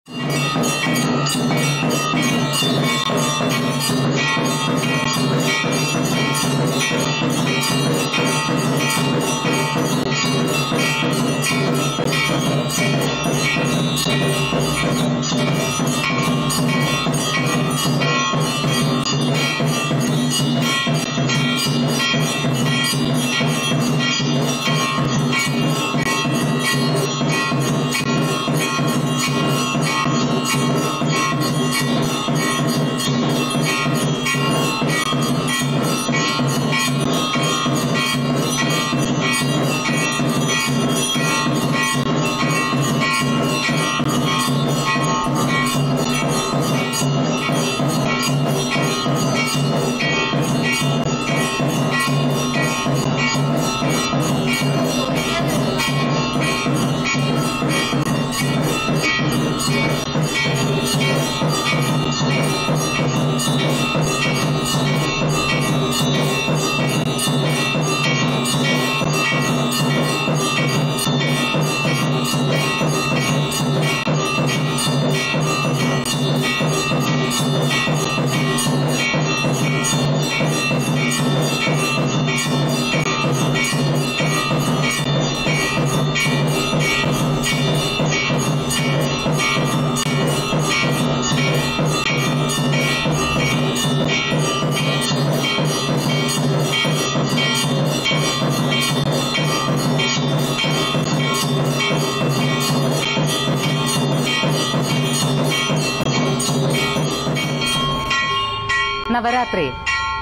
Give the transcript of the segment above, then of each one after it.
നവരാത്രിയിൽ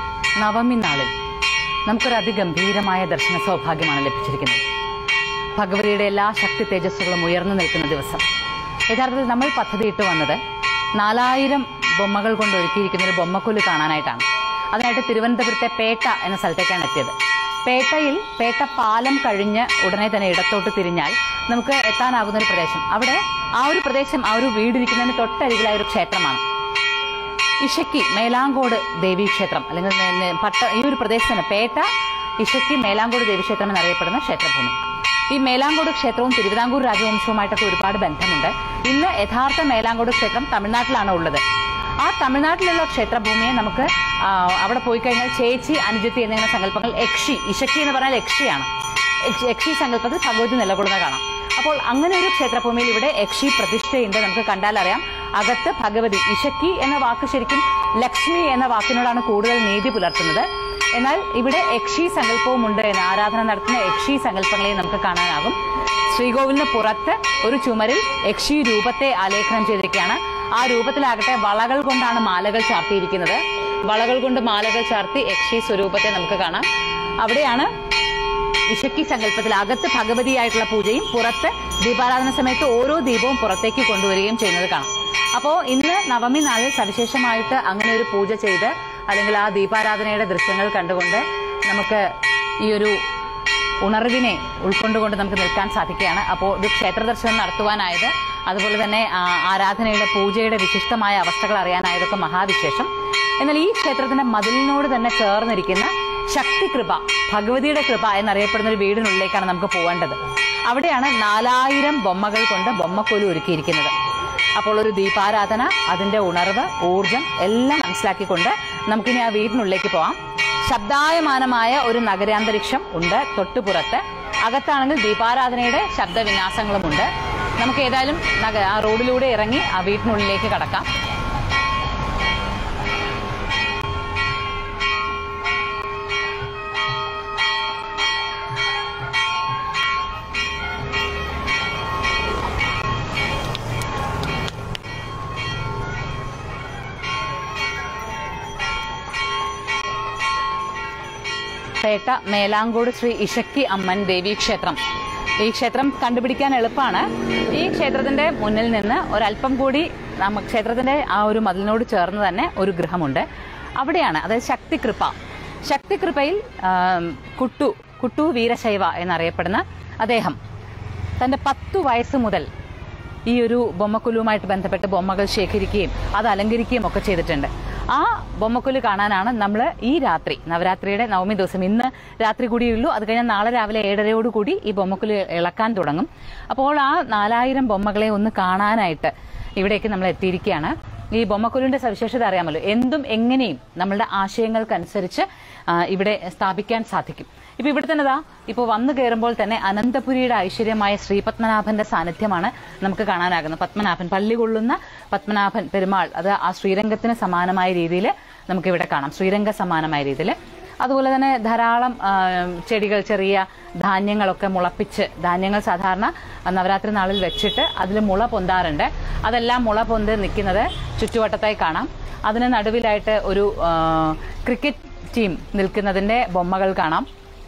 നവമി നാളിൽ നമുക്കൊരു അതിഗംഭീരമായ ദർശന സൗഭാഗ്യമാണ് ലഭിച്ചിരിക്കുന്നത് ഭഗവതിയുടെ എല്ലാ ശക്തി തേജസ്സുകളും ഉയർന്നു നിൽക്കുന്ന ദിവസം യഥാർത്ഥത്തിൽ നമ്മൾ പദ്ധതിയിട്ട് വന്നത് നാലായിരം ബൊമ്മകൾ കൊണ്ട് ഒരുക്കിയിരിക്കുന്ന ഒരു ബൊമ്മക്കൊല് കാണാനായിട്ടാണ് അതിനായിട്ട് തിരുവനന്തപുരത്തെ പേട്ട എന്ന സ്ഥലത്തേക്കാണ് എത്തിയത് പേട്ടയിൽ പേട്ട പാലം കഴിഞ്ഞ് ഉടനെ തന്നെ ഇടത്തോട്ട് തിരിഞ്ഞാൽ നമുക്ക് എത്താനാകുന്ന ഒരു പ്രദേശം അവിടെ ആ ഒരു പ്രദേശം ആ ഒരു വീടിരിക്കുന്നതിന് തൊട്ടരികിലായ ഒരു ക്ഷേത്രമാണ് ഇഷക്കി മേലാങ്കോട് ദേവീക്ഷേത്രം അല്ലെങ്കിൽ നേ- നേ- പട്ട ഈ ഒരു പ്രദേശത്തിന് പേട്ട ഇഷക്കി മേലാങ്കോട് ദേവീക്ഷേത്രം എന്നറിയപ്പെടുന്ന ക്ഷേത്രഭൂമി ഈ മേലാങ്കോട് ക്ഷേത്രവും തിരുവിതാംകൂർ രാജവംശവുമായിട്ടൊക്കെ ഒരുപാട് ബന്ധമുണ്ട് ഇന്ന് യഥാർത്ഥ മേലാങ്കോട് ക്ഷേത്രം തമിഴ്നാട്ടിലാണ് ഉള്ളത് ആ തമിഴ്നാട്ടിലുള്ള ക്ഷേത്രഭൂമിയെ നമുക്ക് ആ, അവിടെ പോയി കഴിഞ്ഞാൽ ചേച്ചി അനുജത്തി എന്നിങ്ങനെ സങ്കല്പങ്ങൾ യക്ഷി ഇഷക്കി എന്ന് പറഞ്ഞാൽ യക്ഷിയാണ് യക്ഷി- യക്ഷി സങ്കല്പത്തിൽ ഭഗവതി നിലകൊള്ളുന്ന കാണാം അപ്പോൾ അങ്ങനെ ഒരു ക്ഷേത്രഭൂമിയിൽ ഇവിടെ യക്ഷി പ്രതിഷ്ഠയുണ്ട് നമുക്ക് കണ്ടാൽ അറിയാം അകത്ത് ഭഗവതി ഇഷക്കി എന്ന വാക്ക് ശരിക്കും ലക്ഷ്മി എന്ന വാക്കിനോടാണ് കൂടുതൽ നീതി പുലർത്തുന്നത് എന്നാൽ ഇവിടെ യക്ഷി സങ്കല്പവും ഉണ്ട് എന്ന് ആരാധന നടത്തുന്ന യക്ഷി സങ്കല്പങ്ങളെയും നമുക്ക് കാണാനാകും ശ്രീകോവിലിന് പുറത്ത് ഒരു ചുമരിൽ യക്ഷി രൂപത്തെ ആലേഖനം ചെയ്തിരിക്കുകയാണ് ആ രൂപത്തിലാകട്ടെ വളകൾ കൊണ്ടാണ് മാലകൾ ചാർത്തിയിരിക്കുന്നത് വളകൾ കൊണ്ട് മാലകൾ ചാർത്തി യക്ഷി സ്വരൂപത്തെ നമുക്ക് കാണാം അവിടെയാണ് ഇഷക്കി സങ്കല്പത്തിൽ അകത്ത് ഭഗവതിയായിട്ടുള്ള പൂജയും പുറത്ത് ദീപാരാധന സമയത്ത് ഓരോ ദീപവും പുറത്തേക്ക് കൊണ്ടുവരികയും ചെയ്യുന്നത് കാണാം അപ്പോൾ ഇന്ന് നവമി നാളിൽ സവിശേഷമായിട്ട് അങ്ങനെ ഒരു പൂജ ചെയ്ത് അല്ലെങ്കിൽ ആ ദീപാരാധനയുടെ ദൃശ്യങ്ങൾ കണ്ടുകൊണ്ട് നമുക്ക് ഈ ഒരു ഉണർവിനെ ഉൾക്കൊണ്ടുകൊണ്ട് നമുക്ക് നിൽക്കാൻ സാധിക്കുകയാണ് അപ്പോൾ ഒരു ക്ഷേത്ര ദർശനം നടത്തുവാനായത് അതുപോലെ തന്നെ ആ, ആരാധനയുടെ പൂജയുടെ വിശിഷ്ടമായ അവസ്ഥകൾ അറിയാനായതൊക്കെ മഹാവിശേഷം എന്നാൽ ഈ ക്ഷേത്രത്തിന്റെ മതിലിനോട് തന്നെ ചേർന്നിരിക്കുന്ന ശക്തി കൃപ ഭഗവതിയുടെ കൃപ എന്നറിയപ്പെടുന്ന ഒരു വീടിനുള്ളിലേക്കാണ് നമുക്ക് പോകേണ്ടത് അവിടെയാണ് നാലായിരം ബൊമ്മകൾ കൊണ്ട് ബൊമ്മക്കൊലു ഒരുക്കിയിരിക്കുന്നത് അപ്പോൾ ഒരു ദീപാരാധന അതിന്റെ ഉണർവ് ഊർജം എല്ലാം മനസ്സിലാക്കിക്കൊണ്ട് നമുക്കിനി ആ വീടിനുള്ളിലേക്ക് പോവാം ശബ്ദായമാനമായ ഒരു നഗരാന്തരീക്ഷം ഉണ്ട് തൊട്ടുപുറത്ത് അകത്താണെങ്കിൽ ദീപാരാധനയുടെ ശബ്ദവിന്യാസങ്ങളുമുണ്ട് നമുക്ക് ഏതായാലും നഗ- ആ റോഡിലൂടെ ഇറങ്ങി ആ വീട്ടിനുള്ളിലേക്ക് കടക്കാം പേട്ട മേലാങ്കോട് ശ്രീ ഇഷക്കി അമ്മൻ ദേവീ ക്ഷേത്രം ഈ ക്ഷേത്രം കണ്ടുപിടിക്കാൻ എളുപ്പമാണ് ഈ ക്ഷേത്രത്തിന്റെ മുന്നിൽ നിന്ന് ഒരല്പം കൂടി നമ്മ ക്ഷേത്രത്തിന്റെ ആ ഒരു മതിലിനോട് ചേർന്ന് തന്നെ ഒരു ഗൃഹമുണ്ട് അവിടെയാണ് അതായത് ശക്തികൃപ ശക്തികൃപയിൽ ആം, കുട്ടു കുട്ടു വീരശൈവ എന്നറിയപ്പെടുന്ന അദ്ദേഹം തന്റെ പത്തു വയസ്സ് മുതൽ ഈ ഒരു ബൊമ്മക്കുലുവുമായിട്ട് ബന്ധപ്പെട്ട് ബൊമ്മകൾ ശേഖരിക്കുകയും അത് അലങ്കരിക്കുകയും ഒക്കെ ചെയ്തിട്ടുണ്ട് ആ ബൊമ്മക്കുലു കാണാനാണ് നമ്മൾ ഈ രാത്രി നവരാത്രിയുടെ നവമി ദിവസം ഇന്ന് രാത്രി കൂടിയുള്ളൂ അത് കഴിഞ്ഞാൽ നാളെ രാവിലെ ഏഴരയോടുകൂടി ഈ ബൊമ്മക്കുലു ഇളക്കാൻ തുടങ്ങും അപ്പോൾ ആ നാലായിരം ബൊമ്മകളെ ഒന്ന് കാണാനായിട്ട് ഇവിടേക്ക് നമ്മൾ എത്തിയിരിക്കുകയാണ് ഈ ബൊമ്മക്കൊലുവിന്റെ സവിശേഷത അറിയാമല്ലോ എന്തും എങ്ങനെയും നമ്മളുടെ ആശയങ്ങൾക്കനുസരിച്ച് ആ, ഇവിടെ സ്ഥാപിക്കാൻ സാധിക്കും ഇപ്പൊ ഇവിടെ തന്നെ ദാ ഇപ്പൊ വന്നു കയറുമ്പോൾ തന്നെ അനന്തപുരിയുടെ ഐശ്വര്യമായ ശ്രീപത്മനാഭന്റെ സാന്നിധ്യമാണ് നമുക്ക് കാണാനാകുന്നത് പത്മനാഭൻ പള്ളി കൊള്ളുന്ന പത്മനാഭൻ പെരുമാൾ അത് ആ ശ്രീരംഗത്തിന് സമാനമായ രീതിയിൽ നമുക്ക് ഇവിടെ കാണാം ശ്രീരംഗ സമാനമായ രീതിയിൽ അതുപോലെ തന്നെ ധാരാളം ആ, ചെടികൾ ചെറിയ ധാന്യങ്ങളൊക്കെ മുളപ്പിച്ച് ധാന്യങ്ങൾ സാധാരണ നവരാത്രി നാളിൽ വെച്ചിട്ട് അതിൽ മുള പൊന്താറുണ്ട് അതെല്ലാം മുള പൊന്ത് നിൽക്കുന്നത് ചുറ്റുവട്ടത്തായി കാണാം അതിന് നടുവിലായിട്ട് ഒരു ആ, ക്രിക്കറ്റ് ടീം നിൽക്കുന്നതിന്റെ ബൊമ്മകൾ കാണാം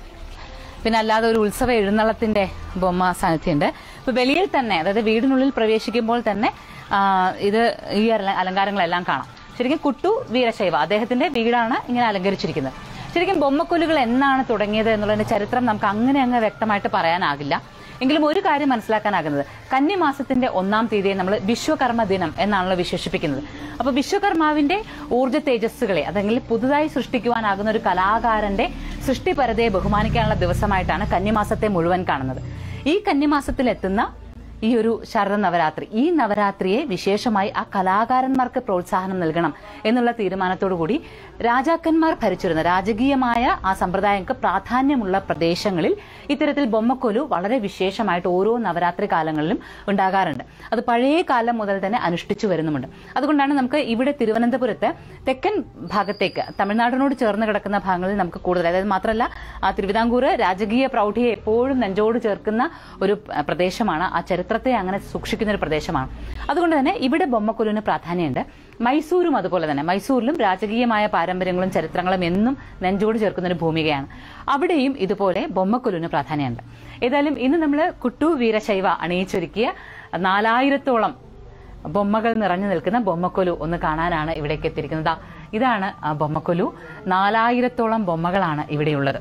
പിന്നെ അല്ലാതെ ഒരു ഉത്സവ എഴുന്നള്ളത്തിന്റെ ബൊമ്മ സാന്നിധ്യമുണ്ട് ഇപ്പൊ വെളിയിൽ തന്നെ അതായത് വീടിനുള്ളിൽ പ്രവേശിക്കുമ്പോൾ തന്നെ ആ, ഇത് ഈ അല- അലങ്കാരങ്ങളെല്ലാം കാണാം ശരിക്കും കുട്ടു വീരശൈവ അദ്ദേഹത്തിന്റെ വീടാണ് ഇങ്ങനെ അലങ്കരിച്ചിരിക്കുന്നത് ശരിക്കും ബൊമ്മക്കൊല്ലുകൾ എന്നാണ് തുടങ്ങിയത് എന്നുള്ളതിന്റെ ചരിത്രം നമുക്ക് അങ്ങനെ അങ്ങ് വ്യക്തമായിട്ട് പറയാനാകില്ല എങ്കിലും ഒരു കാര്യം മനസ്സിലാക്കാനാകുന്നത് കന്നിമാസത്തിന്റെ ഒന്നാം തീയതിയെ നമ്മൾ വിശ്വകർമ്മ ദിനം എന്നാണല്ലോ വിശേഷിപ്പിക്കുന്നത് അപ്പൊ വിശ്വകർമാവിന്റെ ഊർജ്ജ തേജസ്സുകളെ അതെങ്കിൽ പുതുതായി സൃഷ്ടിക്കുവാനാകുന്ന ഒരു കലാകാരന്റെ സൃഷ്ടിപരതയെ ബഹുമാനിക്കാനുള്ള ദിവസമായിട്ടാണ് കന്നിമാസത്തെ മുഴുവൻ കാണുന്നത് ഈ കന്നിമാസത്തിൽ എത്തുന്ന ഈ ഒരു ശരത നവരാത്രി ഈ നവരാത്രിയെ വിശേഷമായി ആ കലാകാരന്മാർക്ക് പ്രോത്സാഹനം നൽകണം എന്നുള്ള തീരുമാനത്തോടു കൂടി രാജാക്കന്മാർ ഭരിച്ചിരുന്ന രാജകീയമായ ആ സമ്പ്രദായങ്ങൾക്ക് പ്രാധാന്യമുള്ള പ്രദേശങ്ങളിൽ ഇത്തരത്തിൽ ബൊമ്മക്കൊലു വളരെ വിശേഷമായിട്ട് ഓരോ നവരാത്രി കാലങ്ങളിലും ഉണ്ടാകാറുണ്ട് അത് പഴയ കാലം മുതൽ തന്നെ അനുഷ്ഠിച്ചു വരുന്നുമുണ്ട് അതുകൊണ്ടാണ് നമുക്ക് ഇവിടെ തിരുവനന്തപുരത്ത് തെക്കൻ ഭാഗത്തേക്ക് തമിഴ്നാടിനോട് ചേർന്ന് കിടക്കുന്ന ഭാഗങ്ങളിൽ നമുക്ക് കൂടുതൽ അതായത് മാത്രമല്ല ആ തിരുവിതാംകൂർ രാജകീയ പ്രൗഢിയെ എപ്പോഴും നെഞ്ചോട് ചേർക്കുന്ന ഒരു പ- പ്രദേശമാണ് ആ ചരിത്രത്തെ അങ്ങനെ സൂക്ഷിക്കുന്ന ഒരു പ്രദേശമാണ് അതുകൊണ്ട് തന്നെ ഇവിടെ ബൊമ്മക്കൊലുവിന് പ്രാധാന്യമുണ്ട് മൈസൂരും അതുപോലെ തന്നെ മൈസൂരിലും രാജകീയമായ പാരമ്പര്യങ്ങളും ചരിത്രങ്ങളും എന്നും നെഞ്ചോട് ചേർക്കുന്ന ഒരു ഭൂമികയാണ് അവിടെയും ഇതുപോലെ ബൊമ്മക്കൊലുവിന് പ്രാധാന്യമുണ്ട് ഏതായാലും ഇന്ന് നമ്മൾ കുട്ടു വീരശൈവ അണിയിച്ചൊരുക്കിയ നാലായിരത്തോളം ബൊമ്മകൾ നിറഞ്ഞു നിൽക്കുന്ന ബൊമ്മക്കൊലു ഒന്ന് കാണാനാണ് ഇവിടേക്ക് എത്തിയിരിക്കുന്നത് ദാ ഇതാണ് ആ ബൊമ്മക്കൊലു നാലായിരത്തോളം ബൊമ്മകളാണ് ഇവിടെയുള്ളത്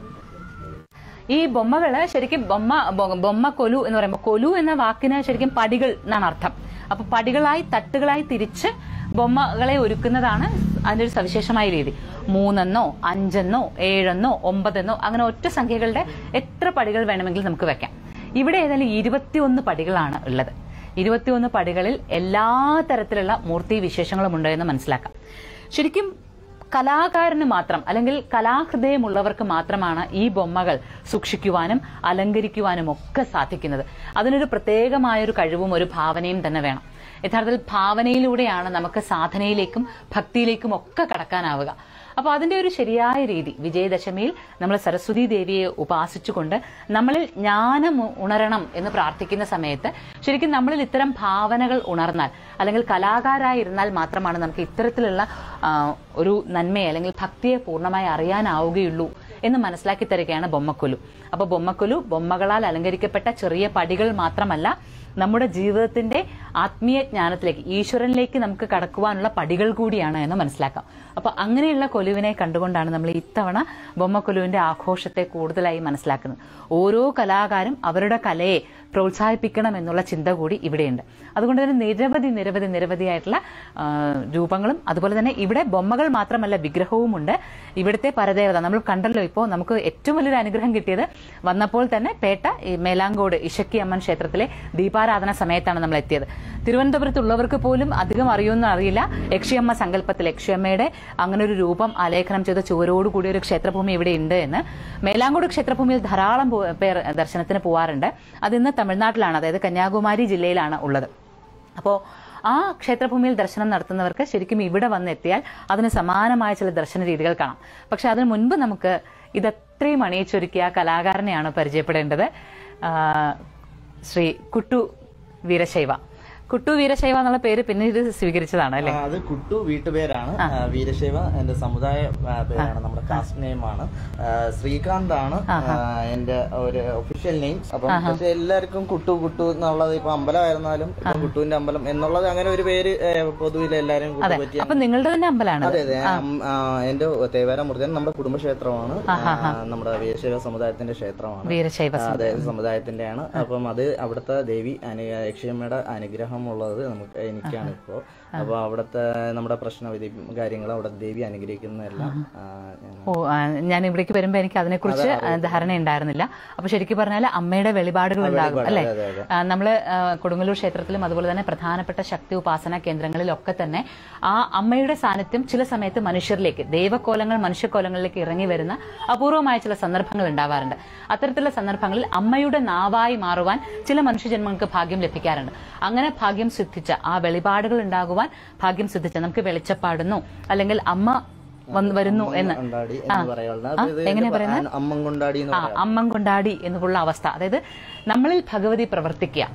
ഈ ബൊമ്മകള് ശരിക്കും ബൊമ്മ ബൊ- ബൊമ്മ കൊലു എന്ന് പറയുമ്പോൾ കൊലു എന്ന വാക്കിന് ശരിക്കും പടികൾ എന്നാണ് അർത്ഥം അപ്പൊ പടികളായി തട്ടുകളായി തിരിച്ച് ബൊമ്മകളെ ഒരുക്കുന്നതാണ് അതിന്റെ ഒരു സവിശേഷമായ രീതി മൂന്നെന്നോ അഞ്ചെന്നോ ഏഴെന്നോ ഒമ്പതെന്നോ അങ്ങനെ ഒറ്റ സംഖ്യകളുടെ എത്ര പടികൾ വേണമെങ്കിലും നമുക്ക് വെക്കാം ഇവിടെ ഏതായാലും ഇരുപത്തിയൊന്ന് പടികളാണ് ഉള്ളത് ഇരുപത്തിയൊന്ന് പടികളിൽ എല്ലാ തരത്തിലുള്ള മൂർത്തി വിശേഷങ്ങളും ഉണ്ട് എന്ന് മനസ്സിലാക്കാം ശരിക്കും കലാകാരന് മാത്രം അല്ലെങ്കിൽ കലാഹൃദയമുള്ളവർക്ക് മാത്രമാണ് ഈ ബൊമ്മകൾ സൂക്ഷിക്കുവാനും അലങ്കരിക്കുവാനും ഒക്കെ സാധിക്കുന്നത് അതിനൊരു പ്രത്യേകമായൊരു കഴിവും ഒരു ഭാവനയും തന്നെ വേണം യഥാർത്ഥത്തിൽ ഭാവനയിലൂടെയാണ് നമുക്ക് സാധനയിലേക്കും ഭക്തിയിലേക്കും ഒക്കെ കടക്കാനാവുക അപ്പൊ അതിന്റെ ഒരു ശരിയായ രീതി വിജയദശമിയിൽ നമ്മൾ സരസ്വതി ദേവിയെ ഉപാസിച്ചുകൊണ്ട് നമ്മളിൽ ജ്ഞാനം ഉണരണം എന്ന് പ്രാർത്ഥിക്കുന്ന സമയത്ത് ശരിക്കും നമ്മളിൽ ഇത്തരം ഭാവനകൾ ഉണർന്നാൽ അല്ലെങ്കിൽ കലാകാരായിരുന്നാൽ മാത്രമാണ് നമുക്ക് ഇത്തരത്തിലുള്ള ആ, ഒരു നന്മയെ അല്ലെങ്കിൽ ഭക്തിയെ പൂർണ്ണമായി അറിയാനാവുകയുള്ളൂ എന്ന് മനസ്സിലാക്കി തരികയാണ് ബൊമ്മക്കൊലു അപ്പൊ ബൊമ്മക്കൊലു ബൊമ്മകളാൽ അലങ്കരിക്കപ്പെട്ട ചെറിയ പടികൾ മാത്രമല്ല നമ്മുടെ ജീവിതത്തിന്റെ ആത്മീയ ജ്ഞാനത്തിലേക്ക് ഈശ്വരനിലേക്ക് നമുക്ക് കടക്കുവാനുള്ള പടികൾ കൂടിയാണ് എന്ന് മനസ്സിലാക്കാം അപ്പൊ അങ്ങനെയുള്ള കൊലുവിനെ കണ്ടുകൊണ്ടാണ് നമ്മൾ ഇത്തവണ ബൊമ്മക്കൊലുവിന്റെ ആഘോഷത്തെ കൂടുതലായി മനസ്സിലാക്കുന്നത് ഓരോ കലാകാരും അവരുടെ കലയെ പ്രോത്സാഹിപ്പിക്കണം എന്നുള്ള ചിന്ത കൂടി ഇവിടെയുണ്ട് അതുകൊണ്ട് തന്നെ നിരവധി നിരവധി നിരവധിയായിട്ടുള്ള ആ, രൂപങ്ങളും അതുപോലെ തന്നെ ഇവിടെ ബൊമ്മകൾ മാത്രമല്ല വിഗ്രഹവുമുണ്ട് ഇവിടുത്തെ പരദേവത നമ്മൾ കണ്ടല്ലോ ഇപ്പോൾ നമുക്ക് ഏറ്റവും വലിയൊരു അനുഗ്രഹം കിട്ടിയത് വന്നപ്പോൾ തന്നെ പേട്ട ഈ മേലാങ്കോട് ഇഷക്കി അമ്മൻ ക്ഷേത്രത്തിലെ ദീപാരാധന സമയത്താണ് നമ്മൾ എത്തിയത് തിരുവനന്തപുരത്തുള്ളവർക്ക് പോലും അധികം അറിയുമെന്ന് അറിയില്ല യക്ഷിയമ്മ സങ്കല്പത്തിൽ യക്ഷിയമ്മയുടെ അങ്ങനെ ഒരു രൂപം ആലേഖനം ചെയ്ത ചുവരോടുകൂടിയ ഒരു ക്ഷേത്രഭൂമി ഇവിടെ ഉണ്ട് എന്ന് മേലാങ്കോട് ക്ഷേത്രഭൂമിയിൽ ധാരാളം പോ- പേർ ദർശനത്തിന് പോവാറുണ്ട് അത് ഇന്ന് തമിഴ്നാട്ടിലാണ് അതായത് കന്യാകുമാരി ജില്ലയിലാണ് ഉള്ളത് അപ്പോൾ ആ ക്ഷേത്രഭൂമിയിൽ ദർശനം നടത്തുന്നവർക്ക് ശരിക്കും ഇവിടെ വന്നെത്തിയാൽ അതിന് സമാനമായ ചില ദർശന രീതികൾ കാണാം പക്ഷെ അതിനു മുൻപ് നമുക്ക് ഇതത്രയും അണിയിച്ചൊരുക്കിയ ആ കലാകാരനെയാണ് പരിചയപ്പെടേണ്ടത് ആ, ശ്രീ കുട്ടു വീരശൈവ കുട്ടു വീരശൈവ എന്നുള്ള പേര് പിന്നീട് സ്വീകരിച്ചതാണ് അല്ലേ ആ, അത് കുട്ടു വീട്ടുപേരാണ് ആ, വീരശൈവ എന്റെ സമുദായ ആ, പേരാണ് നമ്മുടെ കാസ്റ്റ് നെയിം ആണ് ആ, ശ്രീകാന്ത് ആണ് ആ, എന്റെ ഒരു ഒഫീഷ്യൽ നെയിം അപ്പം പക്ഷെ എല്ലാവർക്കും കുട്ടു കുട്ടു എന്നുള്ളത് ഇപ്പൊ അമ്പലമായിരുന്നാലും ഇപ്പൊ കുട്ടുവിന്റെ അമ്പലം എന്നുള്ളത് അങ്ങനെ ഒരു പേര് പൊതുവിൽ എല്ലാരും കുട്ടു പറ്റി അപ്പൊ നിങ്ങളുടെ തന്നെ അമ്പലമാണ് അതെ അതെ അം- ആ, എന്റെ തേവര മുരുകൻ നമ്മുടെ കുടുംബക്ഷേത്രമാണ് ആ, നമ്മുടെ വീരശൈവ സമുദായത്തിന്റെ ക്ഷേത്രമാണ് വീരശൈവ ആ, അതെ സമുദായത്തിന്റെയാണ് അപ്പം അത് അവിടുത്തെ ദേവി അനു- യക്ഷിയമ്മയുടെ അനുഗ്രഹം ആഗ്രഹമുള്ളത് നമുക്ക് എനിക്കാണ് ഇപ്പോൾ അപ്പോൾ അവിടുത്തെ നമ്മുടെ പ്രശ്നവിധി കാര്യങ്ങൾ അവിടെ ദേവി അനുഗ്രഹിക്കുന്നതെല്ലാം ആ, ഞാൻ ഓ ആ, ഞാൻ ഇവിടേക്ക് വരുമ്പോ എനിക്ക് അതിനെക്കുറിച്ച് ധാരണ ഉണ്ടായിരുന്നില്ല അപ്പൊ ശരിക്കും പറഞ്ഞാൽ അമ്മയുടെ വെളിപാടുകൾ ഉണ്ടാകും അല്ലെ അതെ, അതെ. നമ്മള് ആ, കൊടുങ്ങല്ലൂർ ക്ഷേത്രത്തിലും അതുപോലെ തന്നെ പ്രധാനപ്പെട്ട ശക്തി ഉപാസന കേന്ദ്രങ്ങളിലൊക്കെ തന്നെ ആ അമ്മയുടെ സാന്നിധ്യം ചില സമയത്ത് മനുഷ്യരിലേക്ക് ദൈവക്കോലങ്ങൾ മനുഷ്യക്കോലങ്ങളിലേക്ക് ഇറങ്ങി വരുന്ന അപൂർവമായ ചില സന്ദർഭങ്ങൾ ഉണ്ടാവാറുണ്ട് അത്തരത്തിലുള്ള സന്ദർഭങ്ങളിൽ അമ്മയുടെ നാവായി മാറുവാൻ ചില മനുഷ്യജന്മങ്ങൾക്ക് ഭാഗ്യം ലഭിക്കാറുണ്ട് അങ്ങനെ ഭാഗ്യം സിദ്ധിച്ച ആ വെളിപാടുകൾ ഉണ്ടാകുവാൻ ഭാഗ്യം സിദ്ധിച്ച നമുക്ക് വെളിച്ചപ്പാടുന്നു അല്ലെങ്കിൽ അമ്മ വന്ന് വരുന്നു എന്ന് കൊണ്ടാടി എന്ന് പറയാറുണ്ട് ആ, അത് എങ്ങനെ ഇത് പറയുന്നത്? അമ്മം കൊണ്ടാടി എന്ന് ആ അമ്മം കൊണ്ടാടി എന്നുള്ള അവസ്ഥ അതായത് നമ്മളിൽ ഭഗവതി പ്രവർത്തിക്കുക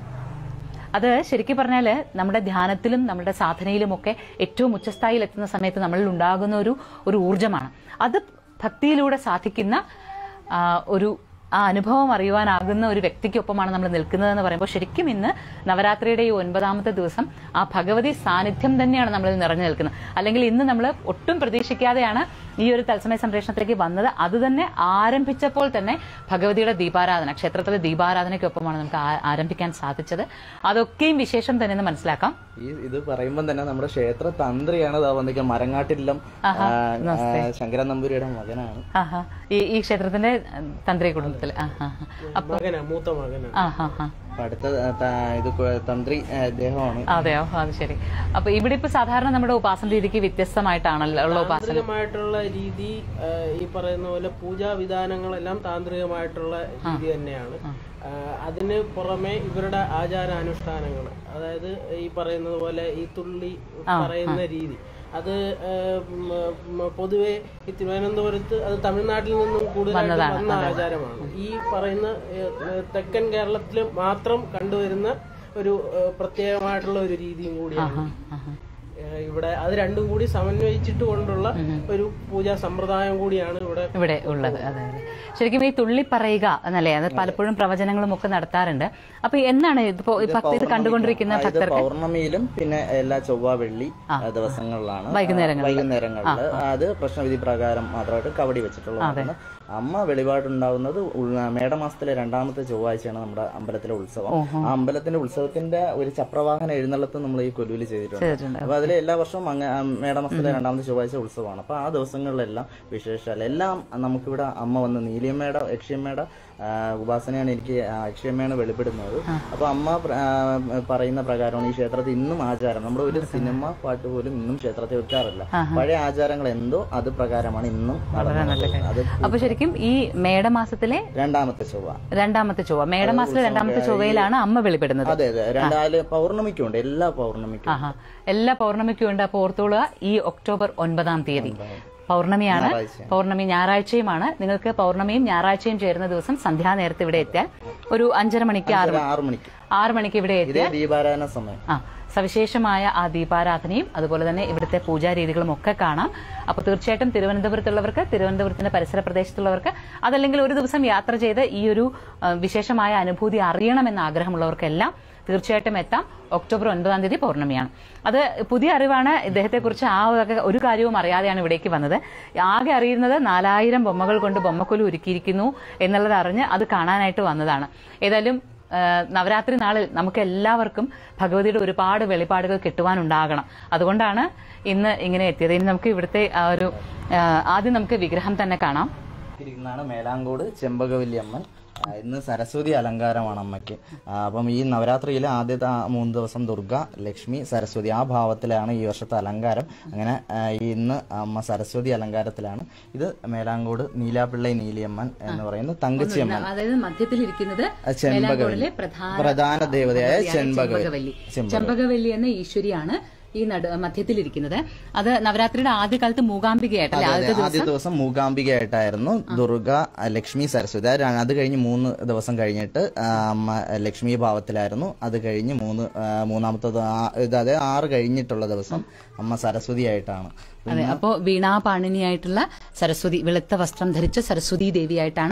അത് ശരിക്കും പറഞ്ഞാൽ നമ്മുടെ ധ്യാനത്തിലും നമ്മുടെ സാധനയിലുമൊക്കെ ഏറ്റവും ഉച്ചസ്ഥായിയിൽ എത്തുന്ന സമയത്ത് നമ്മളിൽ ഉണ്ടാകുന്ന ഒരു ഒരു ഊർജമാണ് അത് ഭക്തിയിലൂടെ സാധിക്കുന്ന ആ, ഒരു ആ അനുഭവം അറിയുവാനാകുന്ന ഒരു വ്യക്തിക്കൊപ്പമാണ് നമ്മൾ നിൽക്കുന്നതെന്ന് പറയുമ്പോൾ ശരിക്കും ഇന്ന് നവരാത്രിയുടെ ഈ ഒൻപതാമത്തെ ദിവസം ആ ഭഗവതി സാന്നിധ്യം തന്നെയാണ് നമ്മളിൽ നിറഞ്ഞു നിൽക്കുന്നത് അല്ലെങ്കിൽ ഇന്ന് നമ്മൾ ഒട്ടും പ്രതീക്ഷിക്കാതെയാണ് ഈ ഒരു തത്സമയ സംപ്രേഷണത്തിലേക്ക് വന്നത് അത് തന്നെ ആരംഭിച്ചപ്പോൾ തന്നെ ഭഗവതിയുടെ ദീപാരാധന ക്ഷേത്രത്തിലെ ദീപാരാധനയ്ക്കൊപ്പമാണ് നമുക്ക് ആ- ആരംഭിക്കാൻ സാധിച്ചത് അതൊക്കെയും വിശേഷം തന്നെ എന്ന് മനസ്സിലാക്കാം ഈ ഇത് പറയുമ്പോൾ തന്നെ നമ്മുടെ ക്ഷേത്ര തന്ത്രിയാണ് ഇതാ വന്നിരിക്കുക മരങ്ങാട്ടില്ലം ആ, ആ, ശങ്കരൻ നമ്പൂരിയുടെ മകനാണ് ആഹാ ഈ ഈ ക്ഷേത്രത്തിന്റെ തന്ത്രി കുടുംബത്തിൽ ആഹാ അപ്പൊ മകനാ മൂത്ത മകനാ ആഹാ ഹാ അപ്പൊ അടുത്ത ത- ഇത് കു- തന്ത്രി ആ, അദ്ദേഹമാണ് അതെയോ അത് ശരി അപ്പൊ ഇവിടെ ഇപ്പൊ സാധാരണ നമ്മുടെ ഉപാസന രീതിക്ക് വ്യത്യസ്തമായിട്ടാണല്ലോ ഉള്ള ഉപാസന താന്ത്രികമായിട്ടുള്ള രീതി ആ, ഈ പറയുന്ന പോലെ പൂജാ വിധാനങ്ങളെല്ലാം താന്ത്രികമായിട്ടുള്ള രീതി തന്നെയാണ് ആ, അതിന് പുറമെ ഇവരുടെ ആചാരാനുഷ്ഠാനങ്ങൾ അതായത് ഈ പറയുന്നത് പോലെ ഈ തുള്ളി പറയുന്ന രീതി അത് ആ, ഉം, ഉം, പൊതുവെ ഈ തിരുവനന്തപുരത്ത് അത് തമിഴ്നാട്ടിൽ നിന്നും കൂടുതലായിട്ട് വന്ന ആചാരമാണ് ഈ പറയുന്ന ഏ, തെക്കൻ കേരളത്തിൽ മാത്രം കണ്ടുവരുന്ന ഒരു ഏ, പ്രത്യേകമായിട്ടുള്ള ഒരു രീതിയും കൂടിയാണ് ആഹാ. ഏഹ് ഇവിടെ അത് രണ്ടും കൂടി സമന്വയിച്ചിട്ട് കൊണ്ടുള്ള ഒരു പൂജാ സമ്പ്രദായം കൂടിയാണ് ഇവിടെ ഇവിടെ ഉള്ളത് അതെ അതെ ശരിക്കും ഈ തുള്ളി പറയുക എന്നല്ലേ അത് പലപ്പോഴും പ്രവചനങ്ങളും ഒക്കെ നടത്താറുണ്ട് അപ്പൊ എന്നാണ് ഇതിപ്പോ ഈ ഭക്തി ഇത് കണ്ടുകൊണ്ടിരിക്കുന്ന ആ, ഇത് ഭക്തർക്ക് പൗർണമിയിലും പിന്നെ എല്ലാ ചൊവ്വ വെള്ളി ആ, ദിവസങ്ങളിലാണ് വൈകുന്നേരങ്ങളിൽ. ആ, വൈകുന്നേരങ്ങളിൽ അത് പ്രശ്നവിധി പ്രകാരം മാത്രമായിട്ട് കവടി വെച്ചിട്ടുള്ളതാണ് അമ്മ വെളിപാടുണ്ടാവുന്നത് ഉൾ- മേടമാസത്തിലെ രണ്ടാമത്തെ ചൊവ്വാഴ്ചയാണ് നമ്മുടെ അമ്പലത്തിലെ ഉത്സവം ആ അമ്പലത്തിന്റെ ഉത്സവത്തിന്റെ ഒരു ചപ്രവാഹന എഴുന്നള്ളത്ത് നമ്മൾ ഈ കൊലുവിൽ ചെയ്തിട്ടുണ്ട് ചെയ്തിട്ടുണ്ട്. അപ്പൊ അതിലെ എല്ലാ വർഷവും അങ്ങ ആ, മേടമാസത്തിലെ രണ്ടാമത്തെ ചൊവ്വാഴ്ച ഉത്സവമാണ് അപ്പൊ ആ ദിവസങ്ങളിലെല്ലാം വിശേഷാൽ എല്ലാം നമുക്കിവിടെ അമ്മ വന്ന് നീലിയമ്മയുടെ യക്ഷിയമ്മയുടെ ആ, ഉപാസനയാണ് എനിക്ക് ആ, അക്ഷയമ്മയാണ് വെളിപ്പെടുന്നത് അപ്പൊ അമ്മ പ്ര- ആ, പറയുന്ന പ്രകാരമാണ് ഈ ക്ഷേത്രത്തിൽ ഇന്നും ആചാരം നമ്മുടെ ഒരു സിനിമ പാട്ട് പോലും ഇന്നും ക്ഷേത്രത്തിൽ വെക്കാറില്ല പഴയ ആചാരങ്ങൾ എന്തോ അത് പ്രകാരമാണ് ഇന്നും നടന്നത് അത് അപ്പൊ ശരിക്കും ഈ മേടമാസത്തിലെ രണ്ടാമത്തെ ചൊവ്വ രണ്ടാമത്തെ ചൊവ്വ മേടമാസത്തിലെ രണ്ടാമത്തെ ചൊവ്വയിലാണ് അമ്മ വെളിപ്പെടുന്നത് അതെ അതെ രണ്ടാല് പൗർണമിക്കും ഉണ്ട് എല്ലാ പൗർണമിക്കും ആഹാ എല്ലാ പൗർണമിക്കും ഉണ്ട് അപ്പൊ ഓർത്തോളുക ഈ ഒക്ടോബർ ഒൻപതാം തീയതി പൗർണമിയാണ് ഞായറാഴ്ച. പൗർണമി ഞായറാഴ്ചയും നിങ്ങൾക്ക് പൗർണമിയും ഞായറാഴ്ചയും ചേരുന്ന ദിവസം സന്ധ്യാനേരത്ത് ഇവിടെ എത്തിയാൽ ഒരു അഞ്ചര മണിക്ക് ആറ് മണി- ആറു മണിക്ക് ആറ് മണിക്ക് ഇവിടെ ഇതേ എത്തിയാൽ ദീപാരാധന സമയം ആ സവിശേഷമായ ആ ദീപാരാധനയും അതുപോലെ തന്നെ ഇവിടുത്തെ പൂജാരീതികളും ഒക്കെ കാണാം അപ്പോൾ തീർച്ചയായിട്ടും തിരുവനന്തപുരത്തുള്ളവർക്ക് തിരുവനന്തപുരത്തിന്റെ പരിസര പ്രദേശത്തുള്ളവർക്ക് അതല്ലെങ്കിൽ ഒരു ദിവസം യാത്ര ചെയ്ത് ഈ ഒരു ആ, വിശേഷമായ അനുഭൂതി അറിയണമെന്ന ആഗ്രഹമുള്ളവർക്കെല്ലാം തീർച്ചയായിട്ടും എത്താം ഒക്ടോബർ ഒൻപതാം തീയതി പൗർണമിയാണ് അത് പുതിയ അറിവാണ് ഇദ്ദേഹത്തെക്കുറിച്ച് ആ ഒരു- ഒരു കാര്യവും അറിയാതെയാണ് ഇവിടേക്ക് വന്നത് ആകെ അറിയുന്നത് നാലായിരം ബൊമ്മകൾ കൊണ്ട് ബൊമ്മക്കൊലു ഒരുക്കിയിരിക്കുന്നു എന്നുള്ളത് അറിഞ്ഞ് അത് കാണാനായിട്ട് വന്നതാണ് ഏതായാലും ആ, നവരാത്രി നാളിൽ നമുക്ക് എല്ലാവർക്കും ഭഗവതിയുടെ ഒരുപാട് വെളിപാടുകൾ കിട്ടുവാനുണ്ടാകണം അതുകൊണ്ടാണ് ഇന്ന് ഇങ്ങനെ എത്തിയത് ഇനി നമുക്ക് ഇവിടുത്തെ ആ ഒരു ആ, ആദ്യം നമുക്ക് വിഗ്രഹം തന്നെ കാണാം ഇരിക്കുന്നതാണ് മേലാങ്കോട് ചെമ്പകവല്ലി അമ്മൻ ആ, ഇന്ന് സരസ്വതി അലങ്കാരമാണ് അമ്മയ്ക്ക് ആ, അപ്പം ഈ നവരാത്രിയിലെ ആദ്യത്തെ ആ മൂന്ന് ദിവസം ദുർഗ ലക്ഷ്മി സരസ്വതി ആ ഭാവത്തിലാണ് ഈ വർഷത്തെ അലങ്കാരം അങ്ങനെ ആ, ഈ ഇന്ന് അമ്മ സരസ്വതി അലങ്കാരത്തിലാണ് ഇത് മേലാങ്കോട് നീലാപിള്ളை നീലിയമ്മൻ എന്ന് പറയുന്ന തങ്കച്ചിയമ്മൻ അതായത് മധ്യത്തിലിരിക്കുന്നത് ചെമ്പകവല്ലി പ്രധാന ദേവതയായ ചെമ്പകവല്ലി ചെമ്പക ചെമ്പകവല്ലി എന്ന ഈശ്വരിയാണ് ഈ നട മധ്യത്തിലിരിക്കുന്നത് അത് നവരാത്രിയുടെ ആദ്യകാലത്ത് മൂകാംബികയായിട്ടല്ലേ ആദ്യത്തെ ആദ്യ ദിവസം മൂകാംബികയായിട്ടായിരുന്നു ദുർഗ ലക്ഷ്മി സരസ്വതി അത് ര- അത് കഴിഞ്ഞ് മൂന്ന് ദിവസം കഴിഞ്ഞിട്ട് ആ, അമ്മ ലക്ഷ്മി ഭാവത്തിലായിരുന്നു അത് കഴിഞ്ഞ് മൂന്ന് ആ, മൂന്നാമത്തത് ആ- ഇത് അതായത് ആറ് കഴിഞ്ഞിട്ടുള്ള ദിവസം അമ്മ സരസ്വതി ആയിട്ടാണ് അതെ അപ്പോ വീണാപാണിനിയായിട്ടുള്ള സരസ്വതി വെളുത്ത വസ്ത്രം ധരിച്ച സരസ്വതി ദേവിയായിട്ടാണ്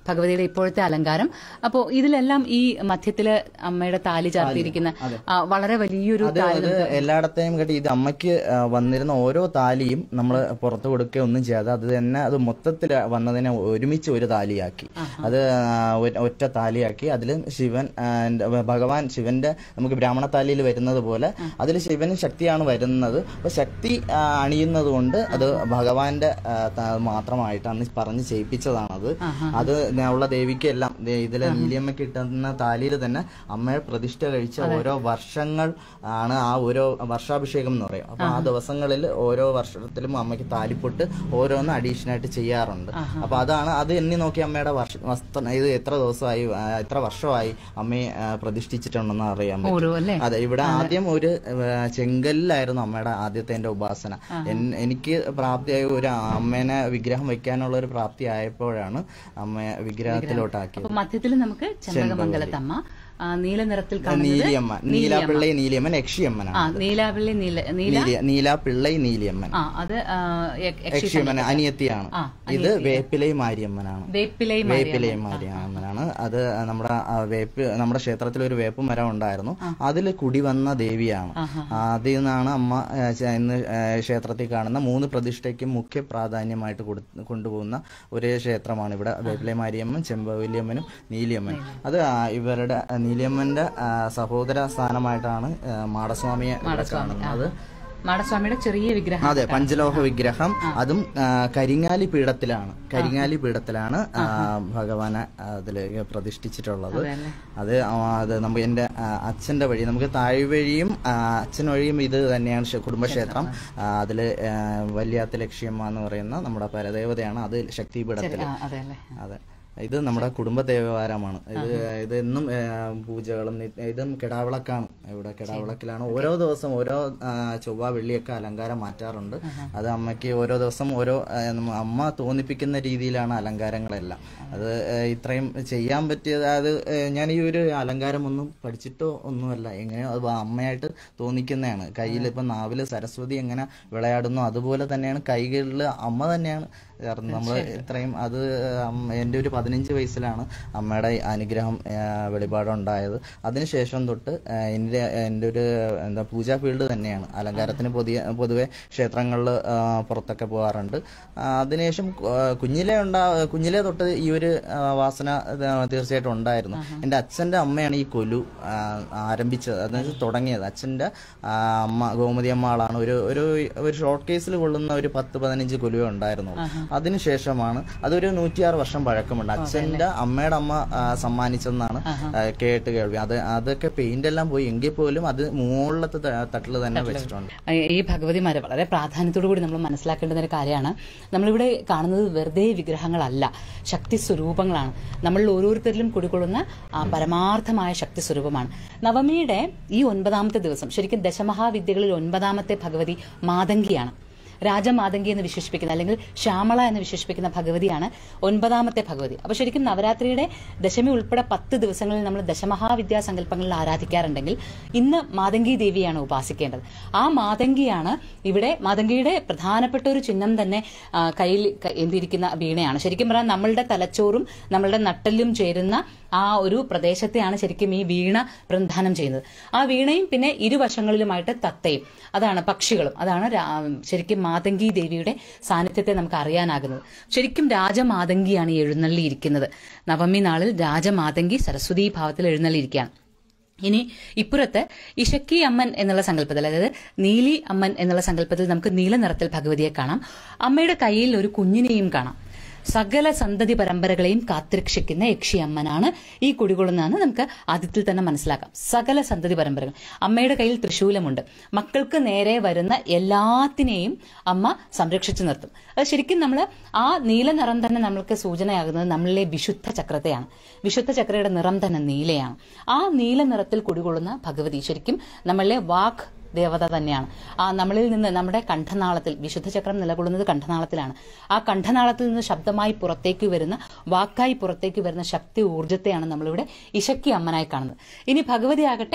ഭഗവതിയുടെ ഇപ്പോഴത്തെ അലങ്കാരം അപ്പോൾ ഇതിലെല്ലാം ഈ മധ്യത്തില് അമ്മയുടെ താലി ചാർത്തിയിരിക്കുന്ന ആ, വളരെ വലിയൊരു അത് താലി അത് എല്ലായിടത്തെയും കേട്ട് ഇത് അമ്മയ്ക്ക് ആ, വന്നിരുന്ന ഓരോ താലിയും നമ്മൾ പുറത്തു കൊടുക്കുക ഒന്നും ചെയ്യാതെ അത് തന്നെ അത് മൊത്തത്തിൽ വന്നതിനെ ഒരുമിച്ച് ഒരു താലിയാക്കി അത് ആ, ഒ- ഒറ്റ താലിയാക്കി അതിൽ ശിവൻ ആ, ന്റെ- ഭഗവാൻ ശിവന്റെ നമുക്ക് ബ്രാഹ്മണ താലിയിൽ വരുന്നത് പോലെ അതിൽ ശിവന് ശക്തിയാണ് വരുന്നത് അപ്പൊ ശക്തി ആ, അണിയുന്നത് കൊണ്ട് അത് ഭഗവാന്റെ ആ, ത- മാത്രമായിട്ട് അന്ന് പറഞ്ഞ് ചെയ്യിപ്പിച്ചതാണത് അത് ഉള്ള ദേവിക്ക് എല്ലാം ദേ ഇതിലെ നീലിയമ്മയ്ക്ക് കിട്ടുന്ന താലിയിൽ തന്നെ അമ്മയെ പ്രതിഷ്ഠ കഴിച്ച ഓരോ വർഷങ്ങൾ ആണ് ആ ഓരോ വർഷാഭിഷേകം എന്ന് പറയും അപ്പൊ ആ ദിവസങ്ങളിൽ ഓരോ വർഷത്തിലും അമ്മയ്ക്ക് താലിപ്പൊട്ട് ഓരോന്ന് അഡീഷണൽ ആയിട്ട് ചെയ്യാറുണ്ട് അപ്പൊ അതാണ് അത് എണ്ണി നോക്കി അമ്മയുടെ വർഷ വസ്ത്ര ഇത് എത്ര ദിവസമായി ആ, എത്ര വർഷമായി അമ്മയെ ആ, പ്രതിഷ്ഠിച്ചിട്ടുണ്ടെന്ന് അറിയാൻ പറ്റും ഓരോ അല്ലേ അതെ ഇവിടെ ആദ്യം ഒരു ആ, ചെങ്കല്ലിലായിരുന്നു അമ്മയുടെ ആദ്യത്തെ എന്റെ ഉപാസന എൻ- എനിക്ക് പ്രാപ്തിയായ ഒരു അമ്മേനെ വിഗ്രഹം വെക്കാനുള്ള ഒരു പ്രാപ്തി ആയപ്പോഴാണ് അമ്മയെ വിഗ്രഹത്തിലോട്ടാക്കിയത് അപ്പൊ മധ്യത്തിൽ നമുക്ക് ചെമ്പകമംഗലത്തമ്മ ആ, നീല നിറത്തിൽ കാണുന്നത് നീലിയമ്മ നീലാപിള്ളை നീലിയമ്മൻ യക്ഷിയമ്മനാണ് ആ നീലാപിള്ളി നീല നീല നീലിയ നീലാപിള്ളை നീലിയമ്മൻ ആ അത് ആ, യ- യക്ഷി യക്ഷിയമ്മൻ അനിയത്തിയാണ് ആ, ഇത് വേപ്പിലൈ മാരിയമ്മനാണ് വേപ്പിലൈ വേപ്പിലൈ മാരിയമ്മനാണ് അത് നമ്മുടെ ആ, വേപ്പ് നമ്മുടെ ക്ഷേത്രത്തിൽ ഒരു വേപ്പ് മരം ഉണ്ടായിരുന്നു അതിൽ കുടി വന്ന ദേവിയാണ് അതിൽ നിന്നാണ് അമ്മ ആ, ച- ഇന്ന് ആ, ക്ഷേത്രത്തിൽ കാണുന്ന മൂന്ന് പ്രതിഷ്ഠയ്ക്കും മുഖ്യ പ്രാധാന്യമായിട്ട് കൊടു- കൊണ്ടുപോകുന്ന ഒരു ക്ഷേത്രമാണ് ഇവിടെ വേപ്പിലൈ മാരിയമ്മൻ ചെമ്പവല്യമ്മനും നീലിയമ്മനും അത് ആ, ഇവരുടെ ആ, നീലിയമ്മന്റെ ആ, സഹോദര സ്ഥാനമായിട്ടാണ് ആ, മാടസ്വാമിയെ ഇവിടെ കാണുന്നത് മാടസ്വാമിയുടെ ചെറിയ വിഗ്രഹം അതെ പഞ്ചലോഹ വിഗ്രഹം അതും ആ, കരിങ്ങാലി പീഠത്തിലാണ് കരിങ്ങാലി പീഠത്തിലാണ് ആ, ഭഗവാനെ അതില് പ്രതിഷ്ഠിച്ചിട്ടുള്ളത് അതെയല്ലേ? അത് ആ, അത് നമുക്ക് എന്റെ ആ, അച്ഛന്റെ വഴി നമുക്ക് താഴ് വഴിയും ആ, അച്ഛൻ വഴിയും ഇത് തന്നെയാണ് ക്ഷ- കുടുംബക്ഷേത്രം ആ, അതില് ആ, വല്യാത്ത ലക്ഷ്യമ്മ എന്ന് പറയുന്ന നമ്മുടെ പരദേവതയാണ് അത് ശക്തിപീഠത്തില് ആ, അതെ അല്ലേ അതെ ഇത് നമ്മുടെ കുടുംബ ദേവവാരമാണ് ഇത് ഇത് എന്നും ഏ, പൂജകളും നി- ഇതും കിടാവിളക്കാണ് ഇവിടെ കിടാവിളക്കിലാണ് ഓരോ ദിവസം ഓരോ ആ, ചൊവ്വ വെള്ളിയൊക്കെ അലങ്കാരം മാറ്റാറുണ്ട് അത് അമ്മയ്ക്ക് ഓരോ ദിവസം ഓരോ ആ, നമ്മ- അമ്മ തോന്നിപ്പിക്കുന്ന രീതിയിലാണ് അലങ്കാരങ്ങളെല്ലാം അത് ഏ, ഇത്രയും ചെയ്യാൻ പറ്റിയത് അത് ഏ, ഞാൻ ഈ ഒരു അലങ്കാരം ഒന്നും പഠിച്ചിട്ടോ ഒന്നുമല്ല എങ്ങനെയോ അത് അമ്മയായിട്ട് തോന്നിക്കുന്നതാണ് കയ്യിൽ ഇപ്പം നാവില് സരസ്വതി എങ്ങനെ വിളയാടുന്നു അതുപോലെ തന്നെയാണ് കൈകളിൽ അമ്മ തന്നെയാണ് ചേർന്ന് നമ്മൾ ഇത്രയും അത് അമ്മ- എൻ്റെ ഒരു പതിനഞ്ച് വയസ്സിലാണ് അമ്മയുടെ ഈ അനുഗ്രഹം ആ, വെളിപാടുണ്ടായത് അതിനുശേഷം തൊട്ട് ആ, എൻ്റെ എൻ്റെ ഒരു എന്താ പൂജാ ഫീൽഡ് തന്നെയാണ് അലങ്കാരത്തിന് പൊതിയ പൊതുവെ ക്ഷേത്രങ്ങളിൽ പുറത്തൊക്കെ പോകാറുണ്ട് ആ, അതിനുശേഷം കു- ആ, കുഞ്ഞിലെ ഉണ്ടാ കുഞ്ഞിലെ തൊട്ട് ഈ ഒരു ആ, വാസന ആ, തീർച്ചയായിട്ടും ഉണ്ടായിരുന്നു എൻ്റെ അച്ഛൻ്റെ അമ്മയാണ് ഈ കൊലു ആ, ആരംഭിച്ചത് അതായത് തുടങ്ങിയത് അച്ഛൻ്റെ ആ, അമ്മ ഗോമതി അമ്മ ആളാണ് ഒരു ഒരു ഒരു ഷോർട്ട് കേസിൽ കൊള്ളുന്ന ഒരു പത്ത് പതിനഞ്ച് കൊലുവേ ഉണ്ടായിരുന്നുള്ളൂ അതിനുശേഷമാണ് അതൊരു നൂറ്റിയാറ് വർഷം പഴക്കമുണ്ട് അച്ഛന്റെ അമ്മയുടെ അമ്മ ആ, സമ്മാനിച്ചെന്നാണ് ആ, കേട്ട് കേൾവി അത് അതൊക്കെ പെയിന്റ് എല്ലാം പോയി എങ്കിൽ പോലും അത് മുകളിലത്തെ തട്ടിൽ തന്നെ വെച്ചിട്ടുണ്ട് ഈ ഭഗവതിമാരെ വളരെ പ്രാധാന്യത്തോടു കൂടി നമ്മൾ മനസ്സിലാക്കേണ്ടുന്ന ഒരു കാര്യമാണ് നമ്മളിവിടെ കാണുന്നത് വെറുതെ വിഗ്രഹങ്ങളല്ല ശക്തി സ്വരൂപങ്ങളാണ് നമ്മളിൽ ഓരോരുത്തരിലും കുടികൊള്ളുന്ന ആ പരമാർത്ഥമായ ശക്തി സ്വരൂപമാണ് നവമിയുടെ ഈ ഒൻപതാമത്തെ ദിവസം ശരിക്കും ദശമഹാവിദ്യകളിൽ ഒൻപതാമത്തെ ഭഗവതി മാതങ്കിയാണ് രാജമാതങ്കി എന്ന് വിശേഷിപ്പിക്കുന്ന അല്ലെങ്കിൽ ശ്യാമള എന്ന് വിശേഷിപ്പിക്കുന്ന ഭഗവതിയാണ് ഒൻപതാമത്തെ ഭഗവതി അപ്പൊ ശരിക്കും നവരാത്രിയുടെ ദശമി ഉൾപ്പെടെ പത്ത് ദിവസങ്ങളിൽ നമ്മൾ ദശമഹാവിദ്യാ സങ്കല്പങ്ങളിൽ ആരാധിക്കാറുണ്ടെങ്കിൽ ഇന്ന് മാതങ്കി ദേവിയാണ് ഉപാസിക്കേണ്ടത് ആ മാതങ്കിയാണ് ഇവിടെ മാതങ്കിയുടെ പ്രധാനപ്പെട്ട ഒരു ചിഹ്നം തന്നെ ആ, കയ്യിൽ ക- എന്തിരിക്കുന്ന വീണയാണ് ശരിക്കും പറഞ്ഞാൽ നമ്മളുടെ തലച്ചോറും നമ്മളുടെ നട്ടലും ചേരുന്ന ആ ഒരു പ്രദേശത്തെയാണ് ശരിക്കും ഈ വീണ പ്രധാനം ചെയ്യുന്നത് ആ വീണയും പിന്നെ ഇരുവശങ്ങളിലുമായിട്ട് തത്തയും അതാണ് പക്ഷികളും അതാണ് രാ- ശരിക്കും മാതങ്കി ദേവിയുടെ സാന്നിധ്യത്തെ നമുക്ക് അറിയാനാകുന്നത് ശരിക്കും രാജമാതങ്കിയാണ് ഈ എഴുന്നള്ളിയിരിക്കുന്നത് നവമി നാളിൽ രാജമാതങ്കി സരസ്വതി ഭാവത്തിൽ എഴുന്നള്ളിയിരിക്കുകയാണ് ഇനി ഇപ്പുറത്ത് ഇഷക്കി അമ്മൻ എന്നുള്ള സങ്കല്പത്തിൽ അതായത് നീലി അമ്മൻ എന്നുള്ള സങ്കല്പത്തിൽ നമുക്ക് നീല നിറത്തിൽ ഭഗവതിയെ കാണാം അമ്മയുടെ കയ്യിൽ ഒരു കുഞ്ഞിനെയും കാണാം സകല സന്തതി പരമ്പരകളെയും കാത്തുരക്ഷിക്കുന്ന യക്ഷി അമ്മനാണ് ഈ കുടികൊള്ളുന്നതെന്ന് നമുക്ക് ആദ്യത്തിൽ തന്നെ മനസ്സിലാക്കാം സകല സന്തതി പരമ്പരകൾ അമ്മയുടെ കയ്യിൽ തൃശൂലമുണ്ട് മക്കൾക്ക് നേരെ വരുന്ന എല്ലാത്തിനെയും അമ്മ സംരക്ഷിച്ചു നിർത്തും അത് ശരിക്കും നമ്മൾ ആ നീല നിറം തന്നെ നമ്മൾക്ക് സൂചനയാകുന്നത് നമ്മളിലെ വിശുദ്ധ ചക്രത്തെയാണ് വിശുദ്ധ ചക്രയുടെ നിറം തന്നെ നീലയാണ് ആ നീല നിറത്തിൽ കുടികൊള്ളുന്ന ഭഗവതി ശരിക്കും നമ്മളിലെ വാക് ദേവത തന്നെയാണ് ആ നമ്മളിൽ നിന്ന് നമ്മുടെ കണ്ഠനാളത്തിൽ വിശുദ്ധ ചക്രം നിലകൊള്ളുന്നത് കണ്ഠനാളത്തിലാണ് ആ കണ്ഠനാളത്തിൽ നിന്ന് ശബ്ദമായി പുറത്തേക്ക് വരുന്ന വാക്കായി പുറത്തേക്ക് വരുന്ന ശക്തി ഊർജ്ജത്തെയാണ് നമ്മളിവിടെ ഇശക്കി അമ്മനായി കാണുന്നത് ഇനി ഭഗവതി ആകട്ടെ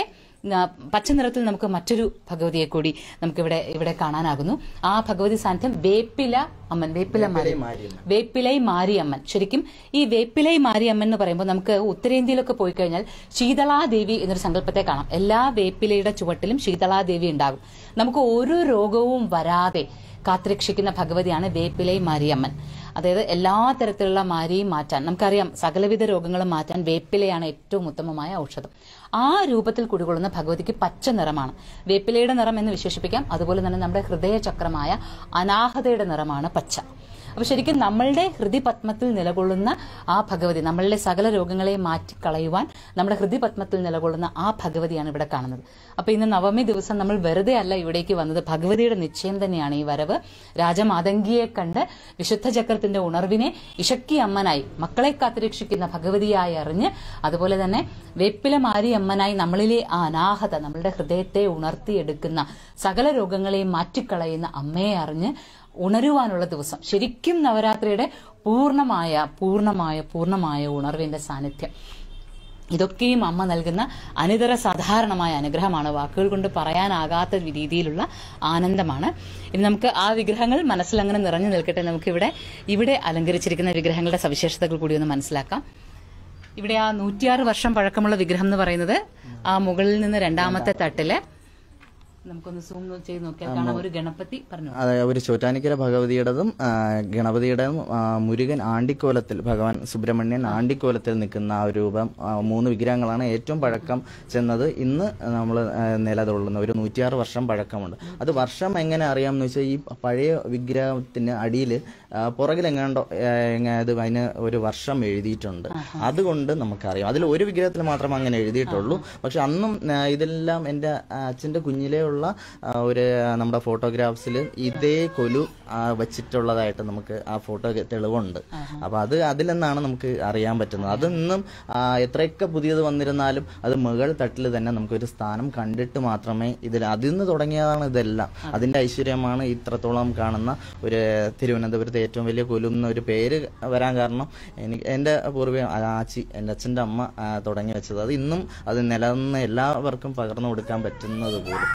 ആ, പച്ച നിറത്തിൽ നമുക്ക് മറ്റൊരു ഭഗവതിയെ കൂടി നമുക്കിവിടെ ഇവിടെ കാണാനാകുന്നു ആ ഭഗവതി സാന്നിധ്യം വേപ്പില അമ്മൻ വേപ്പില മാരി വേപ്പിലൈ മാരിയമ്മൻ ശരിക്കും ഈ വേപ്പിലൈ മാരിയമ്മൻ എന്ന് പറയുമ്പോൾ നമുക്ക് ഉത്തരേന്ത്യയിലൊക്കെ പോയി കഴിഞ്ഞാൽ ശീതളാദേവി എന്നൊരു സങ്കല്പത്തെ കാണാം എല്ലാ വേപ്പിലയുടെ ചുവട്ടിലും ശീതളാദേവി ഉണ്ടാകും നമുക്ക് ഒരു രോഗവും വരാതെ കാത്തുരക്ഷിക്കുന്ന ഭഗവതിയാണ് വേപ്പിലൈ മാരിയമ്മൻ അതായത് എല്ലാ തരത്തിലുള്ള മാരിയും മാറ്റാൻ നമുക്കറിയാം സകലവിധ രോഗങ്ങളും മാറ്റാൻ വേപ്പിലയാണ് ഏറ്റവും ഉത്തമമായ ഔഷധം ആ രൂപത്തിൽ കുടികൊള്ളുന്ന ഭഗവതിക്ക് പച്ച നിറമാണ് വേപ്പിലയുടെ നിറം എന്ന് വിശേഷിപ്പിക്കാം അതുപോലെ തന്നെ നമ്മുടെ ഹൃദയചക്രമായ അനാഹതയുടെ നിറമാണ് പച്ച അപ്പൊ ശരിക്കും നമ്മളുടെ ഹൃദിപത്മത്തിൽ നിലകൊള്ളുന്ന ആ ഭഗവതി നമ്മളുടെ സകല രോഗങ്ങളെ മാറ്റിക്കളയുവാൻ നമ്മുടെ ഹൃദിപത്മത്തിൽ നിലകൊള്ളുന്ന ആ ഭഗവതിയാണ് ഇവിടെ കാണുന്നത് അപ്പൊ ഇന്ന് നവമി ദിവസം നമ്മൾ വെറുതെ അല്ല ഇവിടേക്ക് വന്നത് ഭഗവതിയുടെ നിശ്ചയം തന്നെയാണ് ഈ വരവ് രാജമാതങ്കിയെ കണ്ട് വിശുദ്ധ ചക്രത്തിന്റെ ഉണർവിനെ ഇഷക്കി അമ്മനായി മക്കളെ കാത്തുരക്ഷിക്കുന്ന ഭഗവതിയായി അറിഞ്ഞ് അതുപോലെ തന്നെ വേപ്പില മാരി അമ്മനായി നമ്മളിലെ ആ അനാഹത നമ്മളുടെ ഹൃദയത്തെ ഉണർത്തിയെടുക്കുന്ന സകല രോഗങ്ങളെയും മാറ്റിക്കളയുന്ന അമ്മയെ അറിഞ്ഞ് ഉണരുവാനുള്ള ദിവസം ശരിക്കും നവരാത്രിയുടെ പൂർണ്ണമായ പൂർണ്ണമായ പൂർണ്ണമായ ഉണർവിന്റെ സാന്നിധ്യം ഇതൊക്കെയും അമ്മ നൽകുന്ന അനിതര സാധാരണമായ അനുഗ്രഹമാണ് വാക്കുകൾ കൊണ്ട് പറയാനാകാത്ത രീതിയിലുള്ള ആനന്ദമാണ് ഇനി നമുക്ക് ആ വിഗ്രഹങ്ങൾ മനസ്സിൽ അങ്ങനെ നിറഞ്ഞു നിൽക്കട്ടെ നമുക്കിവിടെ ഇവിടെ അലങ്കരിച്ചിരിക്കുന്ന വിഗ്രഹങ്ങളുടെ സവിശേഷതകൾ കൂടി ഒന്ന് മനസ്സിലാക്കാം ഇവിടെ ആ നൂറ്റിയാറ് വർഷം പഴക്കമുള്ള വിഗ്രഹം എന്ന് പറയുന്നത് ആ മുകളിൽ നിന്ന് രണ്ടാമത്തെ തട്ടില് നമുക്കൊന്ന് സൂം ചെയ്ത് നോക്കിയാൽ കാണാം ഒരു ഗണപതി പറഞ്ഞു അതെ ഒരു ചോറ്റാനിക്കര ഭഗവതിയുടേതും ആ, ഗണപതിയുടേതും ആ, മുരുകൻ ആണ്ടിക്കോലത്തിൽ ഭഗവാൻ സുബ്രഹ്മണ്യൻ ആണ്ടിക്കോലത്തിൽ നിൽക്കുന്ന ആ ഒരു രൂപം ആ, മൂന്ന് വിഗ്രഹങ്ങളാണ് ഏറ്റവും പഴക്കം ചെന്നത് ഇന്ന് നമ്മൾ നിലകൊള്ളുന്ന ഒരു നൂറ്റിയാറ് വർഷം പഴക്കമുണ്ട് അത് വർഷം എങ്ങനെ അറിയാമെന്ന് വെച്ചാൽ ഈ പഴയ വിഗ്രഹത്തിന് അടിയിൽ പുറകിലെങ്ങാണ്ടോ ആ, എങ്ങ- അത് അതിന് ഒരു വർഷം എഴുതിയിട്ടുണ്ട് അതുകൊണ്ട് നമുക്കറിയാം അതിൽ ഒരു വിഗ്രഹത്തിൽ മാത്രം അങ്ങനെ എഴുതിയിട്ടുള്ളൂ പക്ഷെ അന്നും ആ, ഇതെല്ലാം എൻ്റെ അച്ഛൻ്റെ കുഞ്ഞിലേ ഉള്ള ആ, ഒരു ആ, നമ്മുടെ ഫോട്ടോഗ്രാഫ്സിൽ ഇതേ കൊലു ആ, വെച്ചിട്ടുള്ളതായിട്ട് നമുക്ക് ആ ഫോട്ടോ തെളിവുണ്ട് അപ്പൊ അത് അതിൽ നിന്നാണ് നമുക്ക് അറിയാൻ പറ്റുന്നത് അതൊന്നും ആ, എത്രയൊക്കെ പുതിയത് വന്നിരുന്നാലും അത് മുകൾ തട്ടിൽ തന്നെ നമുക്കൊരു സ്ഥാനം കണ്ടിട്ട് മാത്രമേ ഇതിൽ അതിൽ നിന്ന് തുടങ്ങിയതാണ് ഇതെല്ലാം അതിന്റെ ഐശ്വര്യമാണ് ഇത്രത്തോളം കാണുന്ന ഒരു തിരുവനന്തപുരത്തെ ഏറ്റവും വലിയ കൊലു എന്നൊരു പേര് വരാൻ കാരണം എനിക്ക് എൻ്റെ പൂർവിക ആച്ചി എൻ്റെ അച്ഛൻ്റെ അമ്മ ആ, തുടങ്ങി വെച്ചത് അത് ഇന്നും അത് നിലനിന്ന് എല്ലാവർക്കും പകർന്നു കൊടുക്കാൻ പറ്റുന്നത് പോലും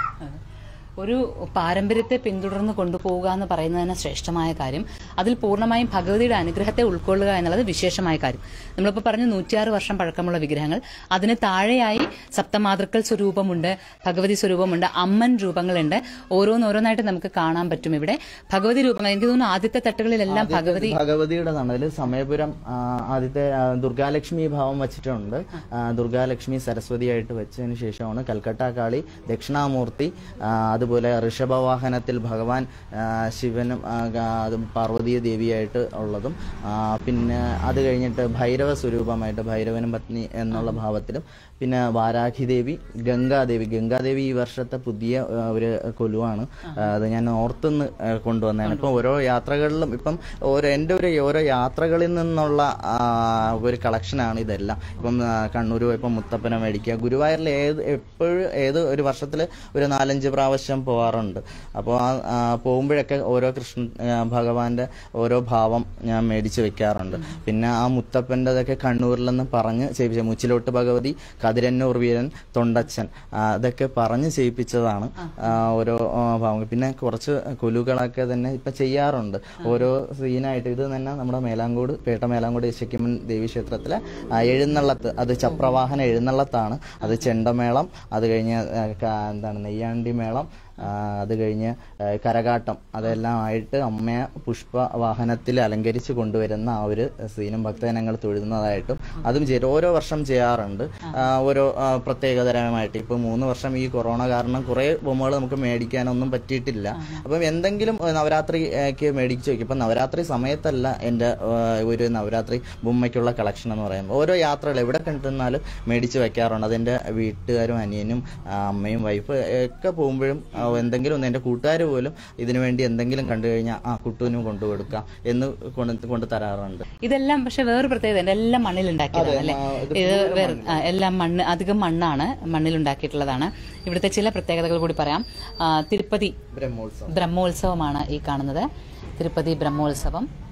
ഒരു പാരമ്പര്യത്തെ പിന്തുടർന്ന് കൊണ്ടുപോവുക എന്ന് പറയുന്നത് തന്നെ ശ്രേഷ്ഠമായ കാര്യം അതിൽ പൂർണ്ണമായും ഭഗവതിയുടെ അനുഗ്രഹത്തെ ഉൾക്കൊള്ളുക എന്നുള്ളത് വിശേഷമായ കാര്യം നമ്മളിപ്പോൾ പറഞ്ഞു നൂറ്റിയാറ് വർഷം പഴക്കമുള്ള വിഗ്രഹങ്ങൾ അതിന് താഴെയായി സപ്തമാതൃക്കൾ സ്വരൂപമുണ്ട് ഭഗവതി സ്വരൂപമുണ്ട് അമ്മൻ രൂപങ്ങളുണ്ട് ഓരോന്നോരോന്നായിട്ട് നമുക്ക് കാണാൻ പറ്റും ഇവിടെ ഭഗവതി രൂപങ്ങൾ എനിക്ക് തോന്നുന്നു ആദ്യത്തെ തട്ടുകളിലെല്ലാം ഭഗവതി ഭഗവതിയുടേതാണ് അതിൽ സമയപുരം ആ, ആദ്യത്തെ ആ, ദുർഗാലക്ഷ്മി ഭാവം വെച്ചിട്ടുണ്ട് ആ, ദുർഗാലക്ഷ്മി സരസ്വതിയായിട്ട് വെച്ചതിന് ശേഷമാണ് കൽക്കട്ട കാളി ദക്ഷിണാമൂർത്തി ആ, അതുപോലെ ഋഷഭവാഹനത്തിൽ ഭഗവാൻ ആ, ശിവനും ആ, ഗ- അതും പാർവതീ ദേവിയായിട്ട് ഉള്ളതും ആ, പിന്നെ അത് കഴിഞ്ഞിട്ട് ഭൈരവ സ്വരൂപമായിട്ട് ഭൈരവനും പത്നി എന്നുള്ള ഭാവത്തിലും പിന്നെ വാരാഹി ദേവി ഗംഗാദേവി ഗംഗാദേവി ഈ വർഷത്തെ പുതിയ ആ, ഒരു കൊലുവാണ് ആ, അത് ഞാൻ ഓർത്തുനിന്ന് ആ, കൊണ്ടുവന്നതാണ് ഇപ്പം ഓരോ യാത്രകളിലും ഇപ്പം ഓരോ എൻ്റെ ഒരു ഓരോ യാത്രകളിൽ നിന്നുള്ള ആ, ഒരു കളക്ഷനാണ് ഇതെല്ലാം ഇപ്പം ആ, കണ്ണൂർ പോയപ്പോൾ മുത്തപ്പന മേടിക്കുക ഗുരുവായൂരിൽ ഏത് എപ്പോഴും ഏത് ഒരു വർഷത്തിൽ ഒരു നാലഞ്ച് പ്രാവശ്യം പോവാറുണ്ട് അപ്പോൾ ആ ആ, പോകുമ്പോഴൊക്കെ ഓരോ കൃഷ്ണ ആ, ഭഗവാന്റെ ഓരോ ഭാവം ഞാൻ മേടിച്ച് വെക്കാറുണ്ട് പിന്നെ ആ മുത്തപ്പൻ്റെതൊക്കെ കണ്ണൂരിൽ നിന്ന് പറഞ്ഞ് ചെയ്യിപ്പിച്ച മുച്ചിലോട്ട് ഭഗവതി കതിരന്നൂർ വീരൻ തൊണ്ടച്ചൻ ആ, അതൊക്കെ പറഞ്ഞ് ചെയ്യിപ്പിച്ചതാണ് ആ, ഓരോ ആ, ഭാവങ്ങൾ പിന്നെ കുറച്ച് കൊലുകളൊക്കെ തന്നെ ഇപ്പം ചെയ്യാറുണ്ട് ഓരോ സീനായിട്ട് ഇത് തന്നെ നമ്മുടെ മേലാങ്കോട് പേട്ട മേലാങ്കോട് യശക്കിമൻ ദേവീക്ഷേത്രത്തിലെ ആ, എഴുന്നള്ളത്ത് അത് ചപ്രവാഹന എഴുന്നള്ളത്താണ് അത് ചെണ്ടമേളം അത് കഴിഞ്ഞ് ആ, ക- എന്താണ് നെയ്യാണ്ടി മേളം ആ, അത് കഴിഞ്ഞ് ആ, കരകാട്ടം അതെല്ലാം ആയിട്ട് അമ്മയെ പുഷ്പ വാഹനത്തിൽ അലങ്കരിച്ച് കൊണ്ടുവരുന്ന ആ ഒരു സീനും ഭക്തജനങ്ങൾ തൊഴുന്നതായിട്ടും അതും ചെയ്ത് ഓരോ വർഷം ചെയ്യാറുണ്ട് ആ, ഓരോ ആ, പ്രത്യേകതരമായിട്ട് ഇപ്പൊ മൂന്ന് വർഷം ഈ കൊറോണ കാരണം കുറെ ബൊമ്മകൾ നമുക്ക് മേടിക്കാനൊന്നും പറ്റിയിട്ടില്ല അപ്പം എന്തെങ്കിലും ആ, നവരാത്രിക്ക് മേടിച്ച് വെക്കും ഇപ്പൊ നവരാത്രി സമയത്തല്ല എൻ്റെ ആ, ഒരു നവരാത്രി ബൊമ്മയ്ക്കുള്ള കളക്ഷൻ എന്ന് പറയുമ്പോൾ ഓരോ യാത്രകൾ എവിടെ കണ്ടിരുന്നാലും മേടിച്ച് വെക്കാറുണ്ട് അതെൻ്റെ വീട്ടുകാരും അനിയനും ആ, അമ്മയും വൈഫ് ഒക്കെ പോകുമ്പോഴും ആ, എന്തെങ്കിലും ഒന്ന് എൻ്റെ കൂട്ടുകാർ പോലും ഇതിനു വേണ്ടി എന്തെങ്കിലും കണ്ടു കഴിഞ്ഞാൽ ആ കുട്ടുവിനും കൊണ്ടു കൊടുക്കാം എന്ന് കൊണ്ട് കൊണ്ട് തരാറുണ്ട് ഇതെല്ലാം പക്ഷെ വേറൊരു പ്രത്യേകത ഉണ്ട് എല്ലാം മണ്ണിലുണ്ടാക്കിയതാണ് അല്ലേ ആ, ഇത് ഇത് വേറെ ആ, എല്ലാം മണ്ണ് അധികം മണ്ണാണ് മണ്ണിലുണ്ടാക്കിയിട്ടുള്ളതാണ് ഇവിടുത്തെ ചില പ്രത്യേകതകൾ കൂടി പറയാം ആ, തിരുപ്പതി ബ്രഹ്മോത്സവം ബ്രഹ്മോത്സവമാണ് ഈ കാണുന്നത് തിരുപ്പതി ബ്രഹ്മോത്സവം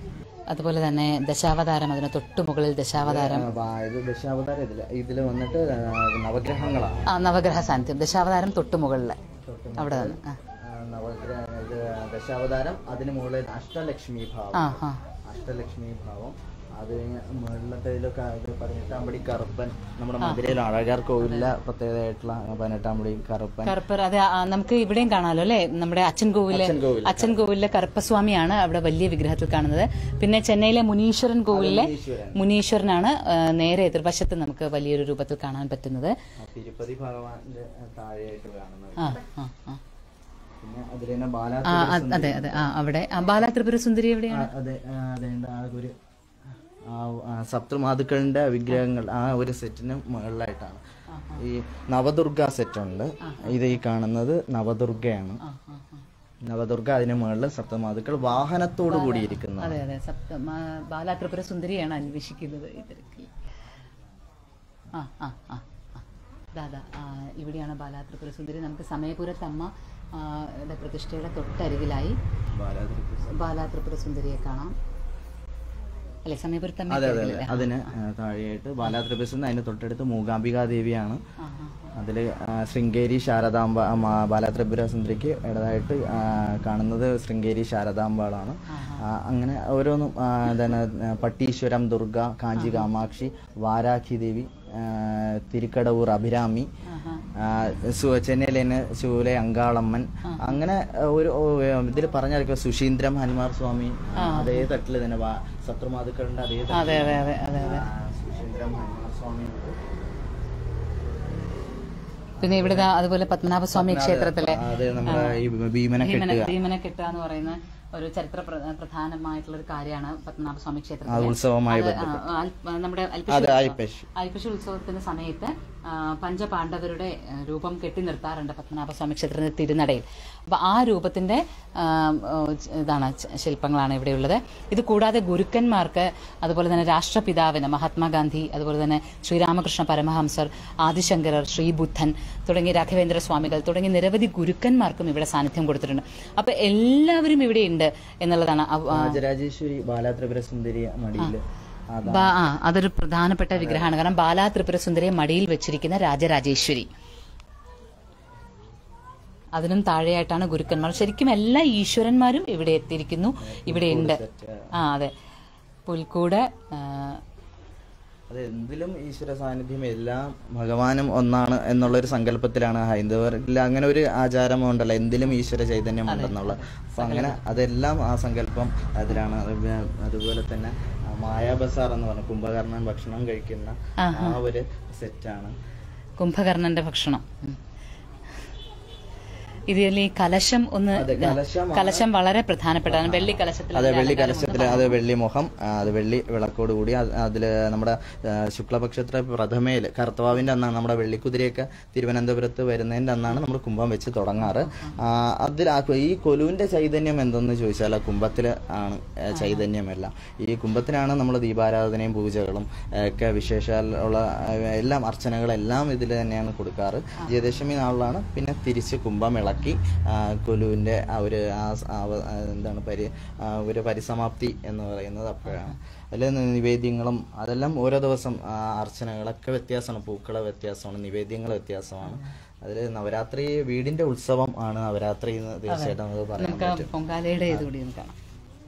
അതുപോലെ തന്നെ ദശാവതാരം അതിന് തൊട്ടു മുകളിൽ ദശാവതാരം ആ, വാ- ഇത് ദശാവതാരം ഇതില് ഇതില് വന്നിട്ട് ആ, നവഗ്രഹങ്ങളാണ് ആ നവഗ്രഹ സാന്നിധ്യം ദശാവതാരം തൊട്ടു മുകളിൽ അവിടെ തന്നെ ആ. ആ, നവഗ്രഹ ഇത് ദശാവതാരം അതിന് മുകളിൽ അഷ്ടലക്ഷ്മി ഭാവം ആ ആ അഷ്ടലക്ഷ്മി ഭാവം അത് കഴിഞ്ഞ് മുകളിലത്തെ ഇതിലൊക്കെ ഇത് പതിനെട്ടാമ്പടി കറുപ്പൻ നമ്മുടെ മധുരയിൽ അഴകാർ കോവിലിലെ പ്രത്യേകതയായിട്ടുള്ള പതിനെട്ടാമ്പടി കറുപ്പൻ കറുപ്പർ അതെ ആ, നമുക്ക് ഇവിടെയും കാണാമല്ലോ അല്ലേ നമ്മുടെ അച്ഛൻ കോവിലെ അച്ഛൻ കോവിൽ. അച്ഛൻ കോവിലിലെ കറുപ്പസ്വാമിയാണ് അവിടെ വലിയ വിഗ്രഹത്തിൽ കാണുന്നത് പിന്നെ ചെന്നൈയിലെ മുനീശ്വരൻ കോവിലിലെ ഈശ്വരൻ മുനീശ്വരനാണ് ആ, നേരെ എതിർവശത്ത് നമുക്ക് വലിയൊരു രൂപത്തിൽ കാണാൻ പറ്റുന്നത് ആ, തിരുപ്പതി ഭഗവാന്റെ താഴെയായിട്ട് കാണുന്നത് ആ ആ ആ പിന്നെ അതിൽ തന്നെ ബാലാ ആ അത് അതെ അതെ ആ അവിടെ ആ, ബാലാ ത്രിപുര സുന്ദരി എവിടെയാണ് അതെ ആ, അതെ ആ ഒരു ആ, ആ, സപ്തമാതുക്കളുടെ വിഗ്രഹങ്ങൾ ആ ഒരു സെറ്റിന് മുകളിലായിട്ടാണ് ഈ നവദുർഗ സെറ്റ് ഉണ്ട് ഇത് ഈ കാണുന്നത് നവദുർഗയാണ് ആ, ആ, ആ. നവദുർഗ അതിന് മുകളിൽ സപ്തമാതുക്കൾ വാഹനത്തോടു കൂടിയിരിക്കുന്നു അതെ അതെ സപ്ത മാ- ബാലാ ത്രിപുര സുന്ദരിയാണ് അന്വേഷിക്കുന്നത് ഈ തിരക്കിൽ ആ ആ ആ ആ. ദാദാ ആ, ഇവിടെയാണ് ബാലാ ത്രിപുര സുന്ദരി നമുക്ക് സമയപുരത്തമ്മ ആ, യുടെ പ്രതിഷ്ഠയുടെ തൊട്ടരികിലായി ബാലാത്രിപുര ബാലാ ത്രിപുര സുന്ദരിയെ കാണാം അല്ലെ സമയപുരത്തമ്മ അതെ അതെ അതെ അതിന് ആ, താഴെയായിട്ട് ബാലാത്രിപുരം അതിന് തൊട്ടടുത്ത് മൂകാംബികാ ദേവിയാണ് ആ ആ അതിൽ ശൃംഗേരി ശാരദാംബ ആ, മാ- ബാലാത്രിപുര സുന്ദരിക്ക് ഇടതായിട്ട് ആ, കാണുന്നത് ശൃംഗേരി ശാരദാംബാളാണ് ആ, അങ്ങനെ ഓരോന്നും ആ, എന്താണ് ആ, പട്ടീശ്വരം ദുർഗ കാഞ്ചി കാമാക്ഷി വാരാഖി ദേവി ആ, തിരുക്കടവൂർ അഭിരാമി ആഹാ. സു- ചെന്നൈയിലെ തന്നെ ശൂലെ അങ്കാളമ്മൻ അങ്ങനെ ഒരു ഇതിൽ പറഞ്ഞാൽ സുശീന്ദ്രം ഹനുമാർ സ്വാമി ആ, അതേ തട്ടിൽ തന്നെ വാ- ശത്രുമാതുക്കളുടെ അതേ തട്ടിൽ അതെ അതെ അതെ അതെ അതെ ആ, സുശീന്ദ്രം ഹനുമാർ സ്വാമി ഉണ്ട്. പിന്നെ ഇവിടെ ദാ അതുപോലെ പത്മനാഭസ്വാമി ക്ഷേത്രത്തിലെ അത് നമ്മുടെ ഈ ഭീമനെ ഭീമന കെട്ടുക ഭീമനെ കെട്ടുക എന്ന് പറയുന്ന ഒരു ചരിത്ര പ്ര- പ്രധാനമായിട്ടുള്ള ഒരു കാര്യമാണ് പത്മനാഭസ്വാമി ആ ക്ഷേത്രത്തിൽ ഉത്സവമായി ബന്ധപ്പെട്ട് നമ്മുടെ അത് അൽപ്പശി ആയിപ്പശ് ഐപ്പശി ഉത്സവത്തിന്റെ സമയത്ത് ആ, പഞ്ചപാണ്ഡവരുടെ ആ, രൂപം കെട്ടി നിർത്താറുണ്ട് പത്മനാഭസ്വാമി ക്ഷേത്രത്തിന്റെ തിരുനടയിൽ അപ്പൊ ആ രൂപത്തിന്റെ ആ, ഓ, ച- ഇതാണ് ച- ശില്പങ്ങളാണ് ഇവിടെയുള്ളത് ഇത് കൂടാതെ ഗുരുക്കന്മാർക്ക് അതുപോലെ തന്നെ രാഷ്ട്രപിതാവിന് മഹാത്മാഗാന്ധി അതുപോലെ തന്നെ ശ്രീരാമകൃഷ്ണ പരമഹംസർ ആദിശങ്കരർ ശ്രീബുദ്ധൻ തുടങ്ങിയ രാഘവേന്ദ്ര സ്വാമികൾ തുടങ്ങിയ നിരവധി ഗുരുക്കന്മാർക്കും ഇവിടെ സാന്നിധ്യം കൊടുത്തിട്ടുണ്ട് അപ്പൊ എല്ലാവരും ഇവിടെ ഉണ്ട് എന്നുള്ളതാണ് അവ- ആ, രാജരാജേശ്വരി ബാലാത്രിപുര സുന്ദരി മടിയില് അതാ ബാ- ആ അതൊരു പ്രധാനപ്പെട്ട വിഗ്രഹമാണ് കാരണം ബാലാ ത്രിപുര സുന്ദരിയെ മടിയിൽ വെച്ചിരിക്കുന്ന രാജരാജേശ്വരി അതിനും താഴെയായിട്ടാണ് ഗുരുക്കന്മാർ ശരിക്കും എല്ലാ ഈശ്വരന്മാരും ഇവിടെ എത്തിയിരിക്കുന്നു ഇവിടെ ഉണ്ട് ആ അതെ പുൽക്കൂട് ആ, അത് എന്തിലും ഈശ്വര സാന്നിധ്യം എല്ലാം ഭഗവാനും ഒന്നാണ് എന്നുള്ളൊരു സങ്കല്പത്തിലാണ് ഹൈന്ദവരിൽ അങ്ങനെ ഒരു ആചാരം ഉണ്ടല്ലോ എന്തിലും ഈശ്വര ചൈതന്യം ഉണ്ടെന്നുള്ള അപ്പൊ അങ്ങനെ അതെല്ലാം ആ സങ്കല്പം അതിലാണ് അത് വേ- അതുപോലെ തന്നെ ആ മായാ ബസാർ എന്ന് പറഞ്ഞ കുംഭകർണൻ ഭക്ഷണം കഴിക്കുന്ന ആ ഒരു സെറ്റാണ് കുംഭകർണന്റെ ഭക്ഷണം ഉം. ഇതിൽ ഈ കലശം ഒന്ന് അതെ, കലശം കലശം വളരെ പ്രധാനപ്പെട്ടതാണ് വെള്ളി കലശത്തിൽ അതെ വെള്ളി കലശത്തില് അത് വെള്ളി മുഖം ആ, അത് വെള്ളി വിളക്കോട് കൂടി അത് അതില് നമ്മുടെ ആ, ശുക്ലപക്ഷത്തിലെ പ്രഥമയില് കർത്തവാവിന്റെ അന്നാണ് നമ്മുടെ വെള്ളിക്കുതിരയൊക്കെ തിരുവനന്തപുരത്ത് വരുന്നതിന്റെ അന്നാണ് നമ്മൾ കുംഭം വെച്ച് തുടങ്ങാറ് ആ, അതിൽ ആ ഈ കൊലുവിന്റെ ചൈതന്യം എന്തെന്ന് ചോദിച്ചാൽ ആ കുംഭത്തില് ആണ് ആ, ചൈതന്യമെല്ലാം ഈ കുംഭത്തിനാണ് നമ്മൾ ദീപാരാധനയും പൂജകളും ആ, ഒക്കെ വിശേഷാൽ ഉള്ള ആ, എല്ലാം അർച്ചനകളെല്ലാം ഇതിൽ തന്നെയാണ് കൊടുക്കാറ് വിജയദശമി നാളിലാണ് പിന്നെ തിരിച്ച് കുംഭം ഇളക്കി ആ, കൊലുവിന്റെ ആ ഒരു ആ സ- ആ വ- ആ എന്താണ് പരി ആ ഒരു പരിസമാപ്തി എന്ന് പറയുന്നത് അപ്പോഴാണ് അതിൽ നിവേദ്യങ്ങളും അതെല്ലാം ഓരോ ദിവസം ആ, അർച്ചനകളൊക്കെ വ്യത്യാസമാണ് പൂക്കള വ്യത്യാസമാണ് നിവേദ്യങ്ങൾ വ്യത്യാസമാണ് അതിൽ നവരാത്രി വീടിന്റെ ഉത്സവം ആണ് നവരാത്രി എന്ന് തീർച്ചയായിട്ടും നമുക്ക് പറയാൻ നമുക്ക് പറ്റും പൊങ്കാലയുടെ ഇതുകൂടി ഒന്ന് കാണാം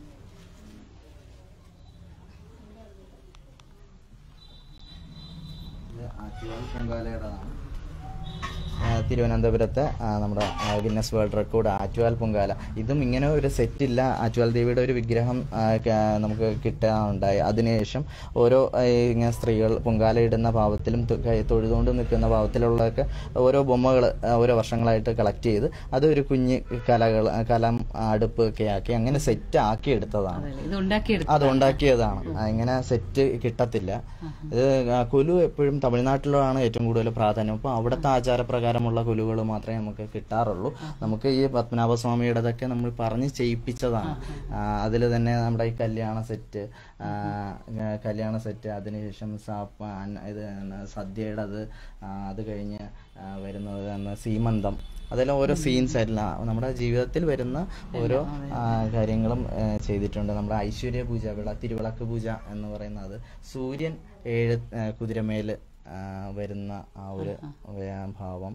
ഇത് ആറ്റുകാൽ പൊങ്കാലയുടേതാണ് ആ, തിരുവനന്തപുരത്തെ ആ, നമ്മുടെ ആ, Guinness world record Attukal Pongala ഇതും ഇങ്ങനെ ഒരു സെറ്റില്ല ആറ്റുവാൽ ദേവിയുടെ ഒരു വിഗ്രഹം ആ, ക- നമുക്ക് കിട്ടാനുണ്ടായി അതിനുശേഷം ഓരോ ആ, ഇങ്ങനെ സ്ത്രീകൾ പൊങ്കാല ഇടുന്ന ഭാവത്തിലും തൊ- കൈ തൊഴുതുകൊണ്ട് നിൽക്കുന്ന ഭാവത്തിലുള്ളതൊക്കെ ഓരോ ബൊമ്മകൾ ഓരോ വർഷങ്ങളായിട്ട് കളക്ട് ചെയ്ത് അത് ഒരു കുഞ്ഞ് കലകൾ കലം അടുപ്പ് ഒക്കെ ആക്കി അങ്ങനെ സെറ്റ് ആക്കി എടുത്തതാണ് അതെ, ഇത് ഉണ്ടാക്കിയെടുത്തു അത് ഉണ്ടാക്കിയതാണ് ആ, ഇങ്ങനെ സെറ്റ് കിട്ടത്തില്ല ഇത് ആ, കൊലു എപ്പോഴും തമിഴ്നാട്ടിലാണ് ഏറ്റവും കൂടുതൽ പ്രാധാന്യം അപ്പോൾ അവിടുത്തെ ആചാരപ്രകാരമുള്ള കൊലുകൾ മാത്രമേ നമുക്ക് കിട്ടാറുള്ളൂ നമുക്ക് ഈ പത്മനാഭസ്വാമിയുടേതൊക്കെ നമ്മൾ പറഞ്ഞ് ചെയ്യിപ്പിച്ചതാണ് അതിൽ തന്നെ നമ്മുടെ ഈ കല്യാണ സെറ്റ് ആ, ആ, കല്യാണ സെറ്റ് അതിനുശേഷം സാപ്പ അന്ന- ഇത് സദ്യയുടെ അത് ആ, അത് കഴിഞ്ഞ് ആ, വരുന്നത് തന്നെ സീമന്തം അതെല്ലാം ഓരോ സീൻസ് ആയിട്ടില്ല നമ്മുടെ ജീവിതത്തിൽ വരുന്ന ഓരോ ആ, കാര്യങ്ങളും ആ, ചെയ്തിട്ടുണ്ട് നമ്മുടെ ഐശ്വര്യ പൂജ വിള തിരുവിളക്ക് പൂജ എന്ന് പറയുന്നത് സൂര്യൻ ഏഴ് ആ, കുതിരമേല് ആ, വരുന്ന ആ ഒരു വ്യ- ഭാവം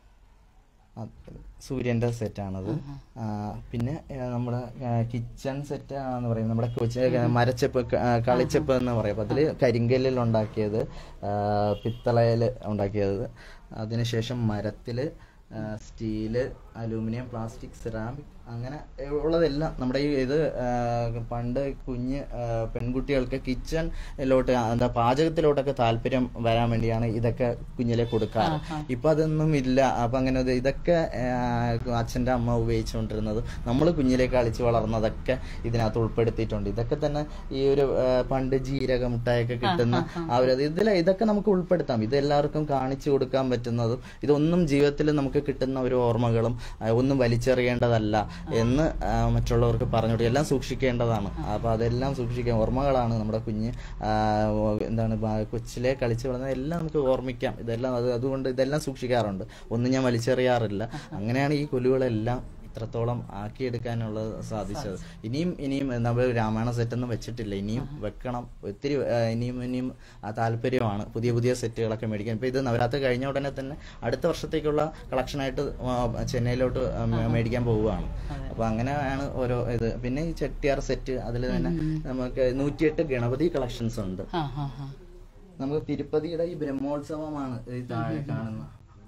അത് സൂര്യന്റെ സെറ്റാണത് ആ, പിന്നെ ആ, നമ്മുടെ കിച്ചൺ സെറ്റ് എന്ന് പറയും നമ്മുടെ കൊച്ചി മരച്ചെപ്പ് ക- ആ, കളിച്ചെപ്പ് എന്ന് പറയും അപ്പൊ അതില് കരിങ്കല്ലിൽ ഉണ്ടാക്കിയത് ആ, പിത്തളയിൽ ഉണ്ടാക്കിയത് അതിനുശേഷം മരത്തില് ആ, സ്റ്റീല് അലൂമിനിയം പ്ലാസ്റ്റിക് സിറാമിക് അങ്ങനെ ഉള്ളതെല്ലാം നമ്മുടെ ഈ ഇത് ആ, പണ്ട് കുഞ്ഞ് ആ, പെൺകുട്ടികൾക്ക് കിച്ചണിലോട്ട് എന്താ പാചകത്തിലോട്ടൊക്കെ താല്പര്യം വരാൻ വേണ്ടിയാണ് ഇതൊക്കെ കുഞ്ഞിലെ കൊടുക്കാറ് ഇപ്പൊ അതൊന്നും ഇല്ല അപ്പൊ അങ്ങനെ ഇത് ഇതൊക്കെ ആ, അച്ഛന്റെ അമ്മ ഉപയോഗിച്ചുകൊണ്ടിരുന്നത് നമ്മൾ കുഞ്ഞിലെ കളിച്ച് വളർന്നതൊക്കെ ഇതിനകത്ത് ഉൾപ്പെടുത്തിയിട്ടുണ്ട് ഇതൊക്കെ തന്നെ ഈ ഒരു ആ, പണ്ട് ജീരക മുട്ടായൊക്കെ കിട്ടുന്ന ആ ഒരു ഇതിൽ ഇതൊക്കെ നമുക്ക് ഉൾപ്പെടുത്താം ഇത് എല്ലാവർക്കും കാണിച്ചു കൊടുക്കാൻ പറ്റുന്നതും ഇതൊന്നും ജീവിതത്തിൽ നമുക്ക് കിട്ടുന്ന ഒരു ഓർമ്മകളും ആ, ഒന്നും വലിച്ചെറിയേണ്ടതല്ല എന്ന് ആ, മറ്റുള്ളവർക്ക് പറഞ്ഞു കൊടുക്കുക എല്ലാം സൂക്ഷിക്കേണ്ടതാണ് അപ്പൊ അതെല്ലാം സൂക്ഷിക്കാൻ ഓർമ്മകളാണ് നമ്മുടെ കുഞ്ഞ് ആ, ഓ, എന്താണ് ബ- കൊച്ചിലെ കളിച്ചു വളർന്ന എല്ലാം നമുക്ക് ഓർമ്മിക്കാം ഇതെല്ലാം അത് അതുകൊണ്ട് ഇതെല്ലാം സൂക്ഷിക്കാറുണ്ട് ഒന്നും ഞാൻ വലിച്ചെറിയാറില്ല അങ്ങനെയാണ് ഈ കൊലുകളെല്ലാം ഇത്രത്തോളം ആക്കിയെടുക്കാനുള്ളത് സാധിച്ചത് ഇനിയും ഇനിയും നമ്മൾ രാമായണ സെറ്റൊന്നും വെച്ചിട്ടില്ല ഇനിയും വെക്കണം ഒത്തിരി ആ, ഇനിയും ഇനിയും ആ താല്പര്യമാണ് പുതിയ പുതിയ സെറ്റുകളൊക്കെ മേടിക്കാൻ ഇപ്പൊ ഇത് നവരാത്രി കഴിഞ്ഞ ഉടനെ തന്നെ അടുത്ത വർഷത്തേക്കുള്ള കളക്ഷനായിട്ട് ചെന്നൈയിലോട്ട് ആ, മേ- മേടിക്കാൻ പോവുകയാണ് അപ്പൊ അങ്ങനെയാണ് ഓരോ ഇത് പിന്നെ ഈ ചെട്ടിയാർ സെറ്റ് അതിൽ തന്നെ നമുക്ക് നൂറ്റിയെട്ട് ഗണപതി കളക്ഷൻസ് ഉണ്ട് ആ ആ ആ നമുക്ക് തിരുപ്പതിയുടെ ഈ ബ്രഹ്മോത്സവമാണ് ഈ താഴെ കാണുന്ന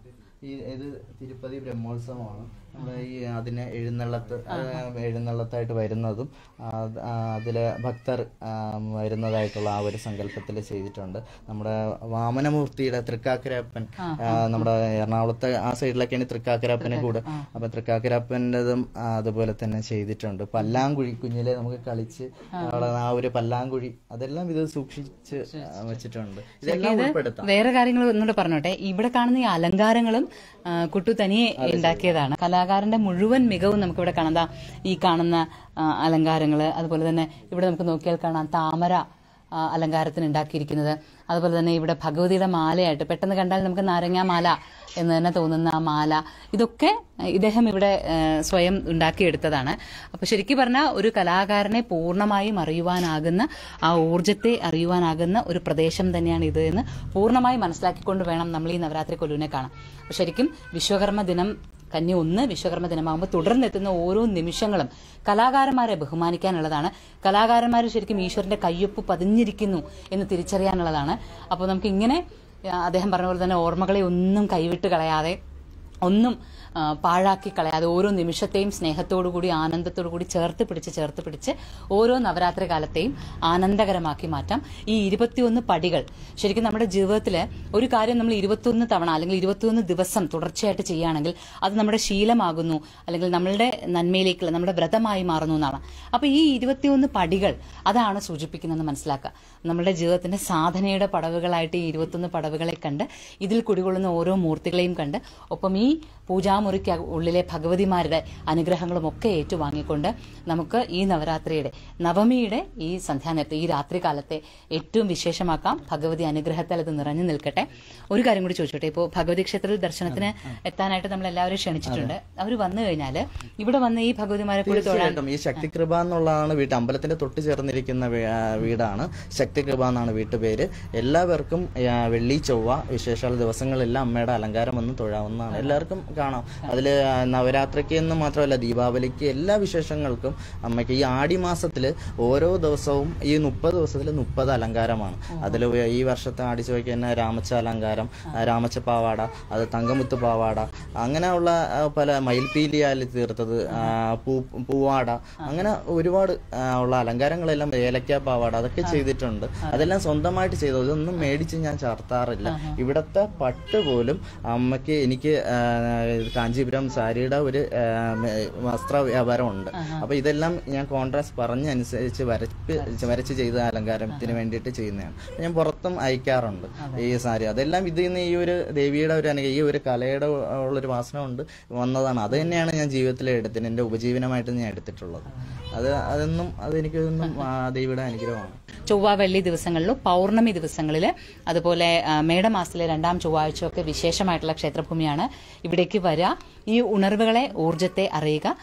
ഈ ഇത് തിരുപ്പതി ബ്രഹ്മോത്സവമാണ് നമ്മുടെ ഈ അതിനെ എഴുന്നള്ളത്ത് ആ, എഴുന്നള്ളത്തായിട്ട് വരുന്നതും ആ, ആ, അതില് ഭക്തർ ആ, വരുന്നതായിട്ടുള്ള ആ ഒരു സങ്കല്പത്തിൽ ചെയ്തിട്ടുണ്ട് നമ്മുടെ വാമനമൂർത്തിയുടെ തൃക്കാക്കരപ്പൻ ആ, നമ്മുടെ എറണാകുളത്തെ ആ സൈഡിലൊക്കെയാണ് തൃക്കാക്കരപ്പനെ കൂടെ അപ്പൊ തൃക്കാക്കരപ്പൻ്റെതും അതുപോലെ തന്നെ ചെയ്തിട്ടുണ്ട് പല്ലാങ്കുഴി കുഞ്ഞിലെ നമുക്ക് കളിച്ച് അവിടെ ആ ഒരു പല്ലാങ്കുഴി അതെല്ലാം ഇത് സൂക്ഷിച്ച് ആ, വെച്ചിട്ടുണ്ട് ഇതെല്ലാം ഉൾപ്പെടുത്താം വേറെ കാര്യങ്ങൾ ഒന്നുകൂടെ പറഞ്ഞോട്ടെ ഇവിടെ കാണുന്ന ഈ അലങ്കാരങ്ങളും ആ, കുട്ടു തനിയെ ഉണ്ടാക്കിയതാണ് കലാകാരന്റെ മുഴുവൻ മികവും നമുക്ക് ഇവിടെ കാണാം ദാ ഈ കാണുന്ന ആ, അലങ്കാരങ്ങള് അതുപോലെ തന്നെ ഇവിടെ നമുക്ക് നോക്കിയാൽ കാണാം താമര ആ, അലങ്കാരത്തിന് ഉണ്ടാക്കിയിരിക്കുന്നത് അതുപോലെ തന്നെ ഇവിടെ ഭഗവതിയുടെ മാലയായിട്ട് പെട്ടെന്ന് കണ്ടാൽ നമുക്ക് നാരങ്ങാ മാല എന്ന് തന്നെ തോന്നുന്ന ആ മാല ഇതൊക്കെ ഇദ്ദേഹം ഇവിടെ ആ, സ്വയം ഉണ്ടാക്കിയെടുത്തതാണ് അപ്പൊ ശരിക്കും പറഞ്ഞാൽ ഒരു കലാകാരനെ പൂർണ്ണമായും അറിയുവാനാകുന്ന ആ ഊർജത്തെ അറിയുവാനാകുന്ന ഒരു പ്രദേശം തന്നെയാണ് ഇത് എന്ന് പൂർണ്ണമായി മനസ്സിലാക്കിക്കൊണ്ട് വേണം നമ്മൾ ഈ നവരാത്രി കൊലുവിനെ കാണാൻ അപ്പൊ ശരിക്കും വിശ്വകർമ്മ ദിനം കന്നി ഒന്ന് വിശ്വകർമ്മ ദിനമാകുമ്പോൾ തുടർന്നെത്തുന്ന ഓരോ നിമിഷങ്ങളും കലാകാരന്മാരെ ബഹുമാനിക്കാനുള്ളതാണ് കലാകാരന്മാർ ശരിക്കും ഈശ്വരന്റെ കയ്യൊപ്പ് പതിഞ്ഞിരിക്കുന്നു എന്ന് തിരിച്ചറിയാനുള്ളതാണ് അപ്പോൾ നമുക്ക് ഇങ്ങനെ ആ, അദ്ദേഹം പറഞ്ഞ പോലെ തന്നെ ഓർമ്മകളെ ഒന്നും കൈവിട്ട് കളയാതെ ഒന്നും ആ, പാഴാക്കി കളയാതെ ഓരോ നിമിഷത്തെയും സ്നേഹത്തോടുകൂടി ആനന്ദത്തോടുകൂടി ചേർത്ത് പിടിച്ച് ചേർത്ത് പിടിച്ച് ഓരോ നവരാത്രി കാലത്തെയും ആനന്ദകരമാക്കി മാറ്റാം ഈ ഇരുപത്തിയൊന്ന് പടികൾ ശരിക്കും നമ്മുടെ ജീവിതത്തിൽ ഒരു കാര്യം നമ്മൾ ഇരുപത്തിയൊന്ന് തവണ അല്ലെങ്കിൽ ഇരുപത്തിയൊന്ന് ദിവസം തുടർച്ചയായിട്ട് ചെയ്യുകയാണെങ്കിൽ അത് നമ്മുടെ ശീലമാകുന്നു അല്ലെങ്കിൽ നമ്മളുടെ നന്മയിലേക്കുള്ള നമ്മുടെ വ്രതമായി മാറുന്നു എന്നാണ് അപ്പൊ ഈ ഇരുപത്തിയൊന്ന് പടികൾ അതാണ് സൂചിപ്പിക്കുന്നതെന്ന് മനസ്സിലാക്കുക നമ്മുടെ ജീവിതത്തിന്റെ സാധനയുടെ പടവുകളായിട്ട് ഈ ഇരുപത്തൊന്ന് പടവുകളെ കണ്ട് ഇതിൽ കുടികൊള്ളുന്ന ഓരോ മൂർത്തികളെയും കണ്ട് ഒപ്പം ഈ പൂജാമുറിക്ക് ഉള്ളിലെ ഭഗവതിമാരുടെ അനുഗ്രഹങ്ങളും ഒക്കെ ഏറ്റുവാങ്ങിക്കൊണ്ട് നമുക്ക് ഈ നവരാത്രിയുടെ നവമിയുടെ ഈ സന്ധ്യാനേരത്തെ ഈ രാത്രികാലത്തെ ഏറ്റവും വിശേഷമാക്കാം ഭഗവതി അനുഗ്രഹത്താൽ ഇത് നിറഞ്ഞു നിൽക്കട്ടെ ഒരു കാര്യം കൂടി ചോദിച്ചോട്ടെ ഇപ്പോൾ ഭഗവതി ക്ഷേത്രത്തിൽ ദർശനത്തിന് എത്താനായിട്ട് നമ്മൾ എല്ലാവരും ക്ഷണിച്ചിട്ടുണ്ട് അവർ വന്നു കഴിഞ്ഞാൽ ഇവിടെ വന്ന് ഈ ഭഗവതിമാരെ കൂടി തൊഴാൻ തീർച്ചയായിട്ടും ഈ ശക്തികൃപ എന്നുള്ളതാണ് വീട് അമ്പലത്തിന്റെ തൊട്ട് ചേർന്നിരിക്കുന്ന വീ- ആ, വീടാണ് ശക്തികൃപ എന്നാണ് വീട്ടുപേര് എല്ലാവർക്കും ആ, വെള്ളി ചൊവ്വ വിശേഷാൽ ദിവസങ്ങളെല്ലാം അമ്മയുടെ അലങ്കാരം വന്ന് തൊഴാവുന്നതാണ് എല്ലാവർക്കും കാണാം അതില് ആ, നവരാത്രിക്ക് എന്ന് മാത്രമല്ല ദീപാവലിക്ക് എല്ലാ വിശേഷങ്ങൾക്കും അമ്മയ്ക്ക് ഈ ആടി മാസത്തില് ഓരോ ദിവസവും ഈ മുപ്പത് ദിവസത്തിൽ മുപ്പത് അലങ്കാരമാണ് അതിൽ ഈ വർഷത്തെ ആടി ചോദിക്ക് തന്നെ രാമച്ച അലങ്കാരം ആ, രാമച്ച പാവാട അത് തങ്കമുത്ത് പാവാട അങ്ങനെയുള്ള ആ, പല മയിൽപീലിയാൽ തീർത്തത് ആ, പൂ പൂവാട അങ്ങനെ ഒരുപാട് ആ, ഉള്ള അലങ്കാരങ്ങളെല്ലാം ഏലക്ക പാവാട അതൊക്കെ ചെയ്തിട്ടുണ്ട് അതെല്ലാം സ്വന്തമായിട്ട് ചെയ്തത് ഇതൊന്നും മേടിച്ച് ഞാൻ ചാർത്താറില്ല ഇവിടത്തെ പട്ട് പോലും അമ്മയ്ക്ക് എനിക്ക് ആ, കാഞ്ചീപുരം സാരിയുടെ ഒരു ആ, മെ- വസ്ത്ര വ്യാപാരം ഉണ്ട് അപ്പൊ ഇതെല്ലാം ഞാൻ കോൺട്രാസ്റ്റ് പറഞ്ഞനുസരിച്ച് വരച്ച് വരച്ച് ചെയ്ത അലങ്കാരത്തിന് വേണ്ടിയിട്ട് ചെയ്യുന്നതാണ് അപ്പൊ ഞാൻ പുറത്തും അയക്കാറുണ്ട് ഈ സാരി അതെല്ലാം ഇതിൽ നിന്ന് ഈ ഒരു ദേവിയുടെ ഒരു അനുഗ്രഹം ഈ ഒരു കലയുടെ ഉള്ളൊരു വാസന കൊണ്ട് വന്നതാണ് അത് തന്നെയാണ് ഞാൻ ജീവിതത്തിൽ എടുത്തത് എന്റെ ഉപജീവനമായിട്ട് ഞാൻ എടുത്തിട്ടുള്ളത് അത് അതൊന്നും അതെനിക്കൊന്നും ആ ദേവിയുടെ അനുഗ്രഹമാണ് ചൊവ്വ വെള്ളി ദിവസങ്ങളിലും പൗർണമി ദിവസങ്ങളിൽ അതുപോലെ ആ, മേടമാസത്തിലെ രണ്ടാം ചൊവ്വാഴ്ചയൊക്കെ വിശേഷമായിട്ടുള്ള ക്ഷേത്രഭൂമിയാണ് ഇവിടേക്ക് വരിക ഈ ഉണർവുകളെ ഊർജത്തെ അറിയുക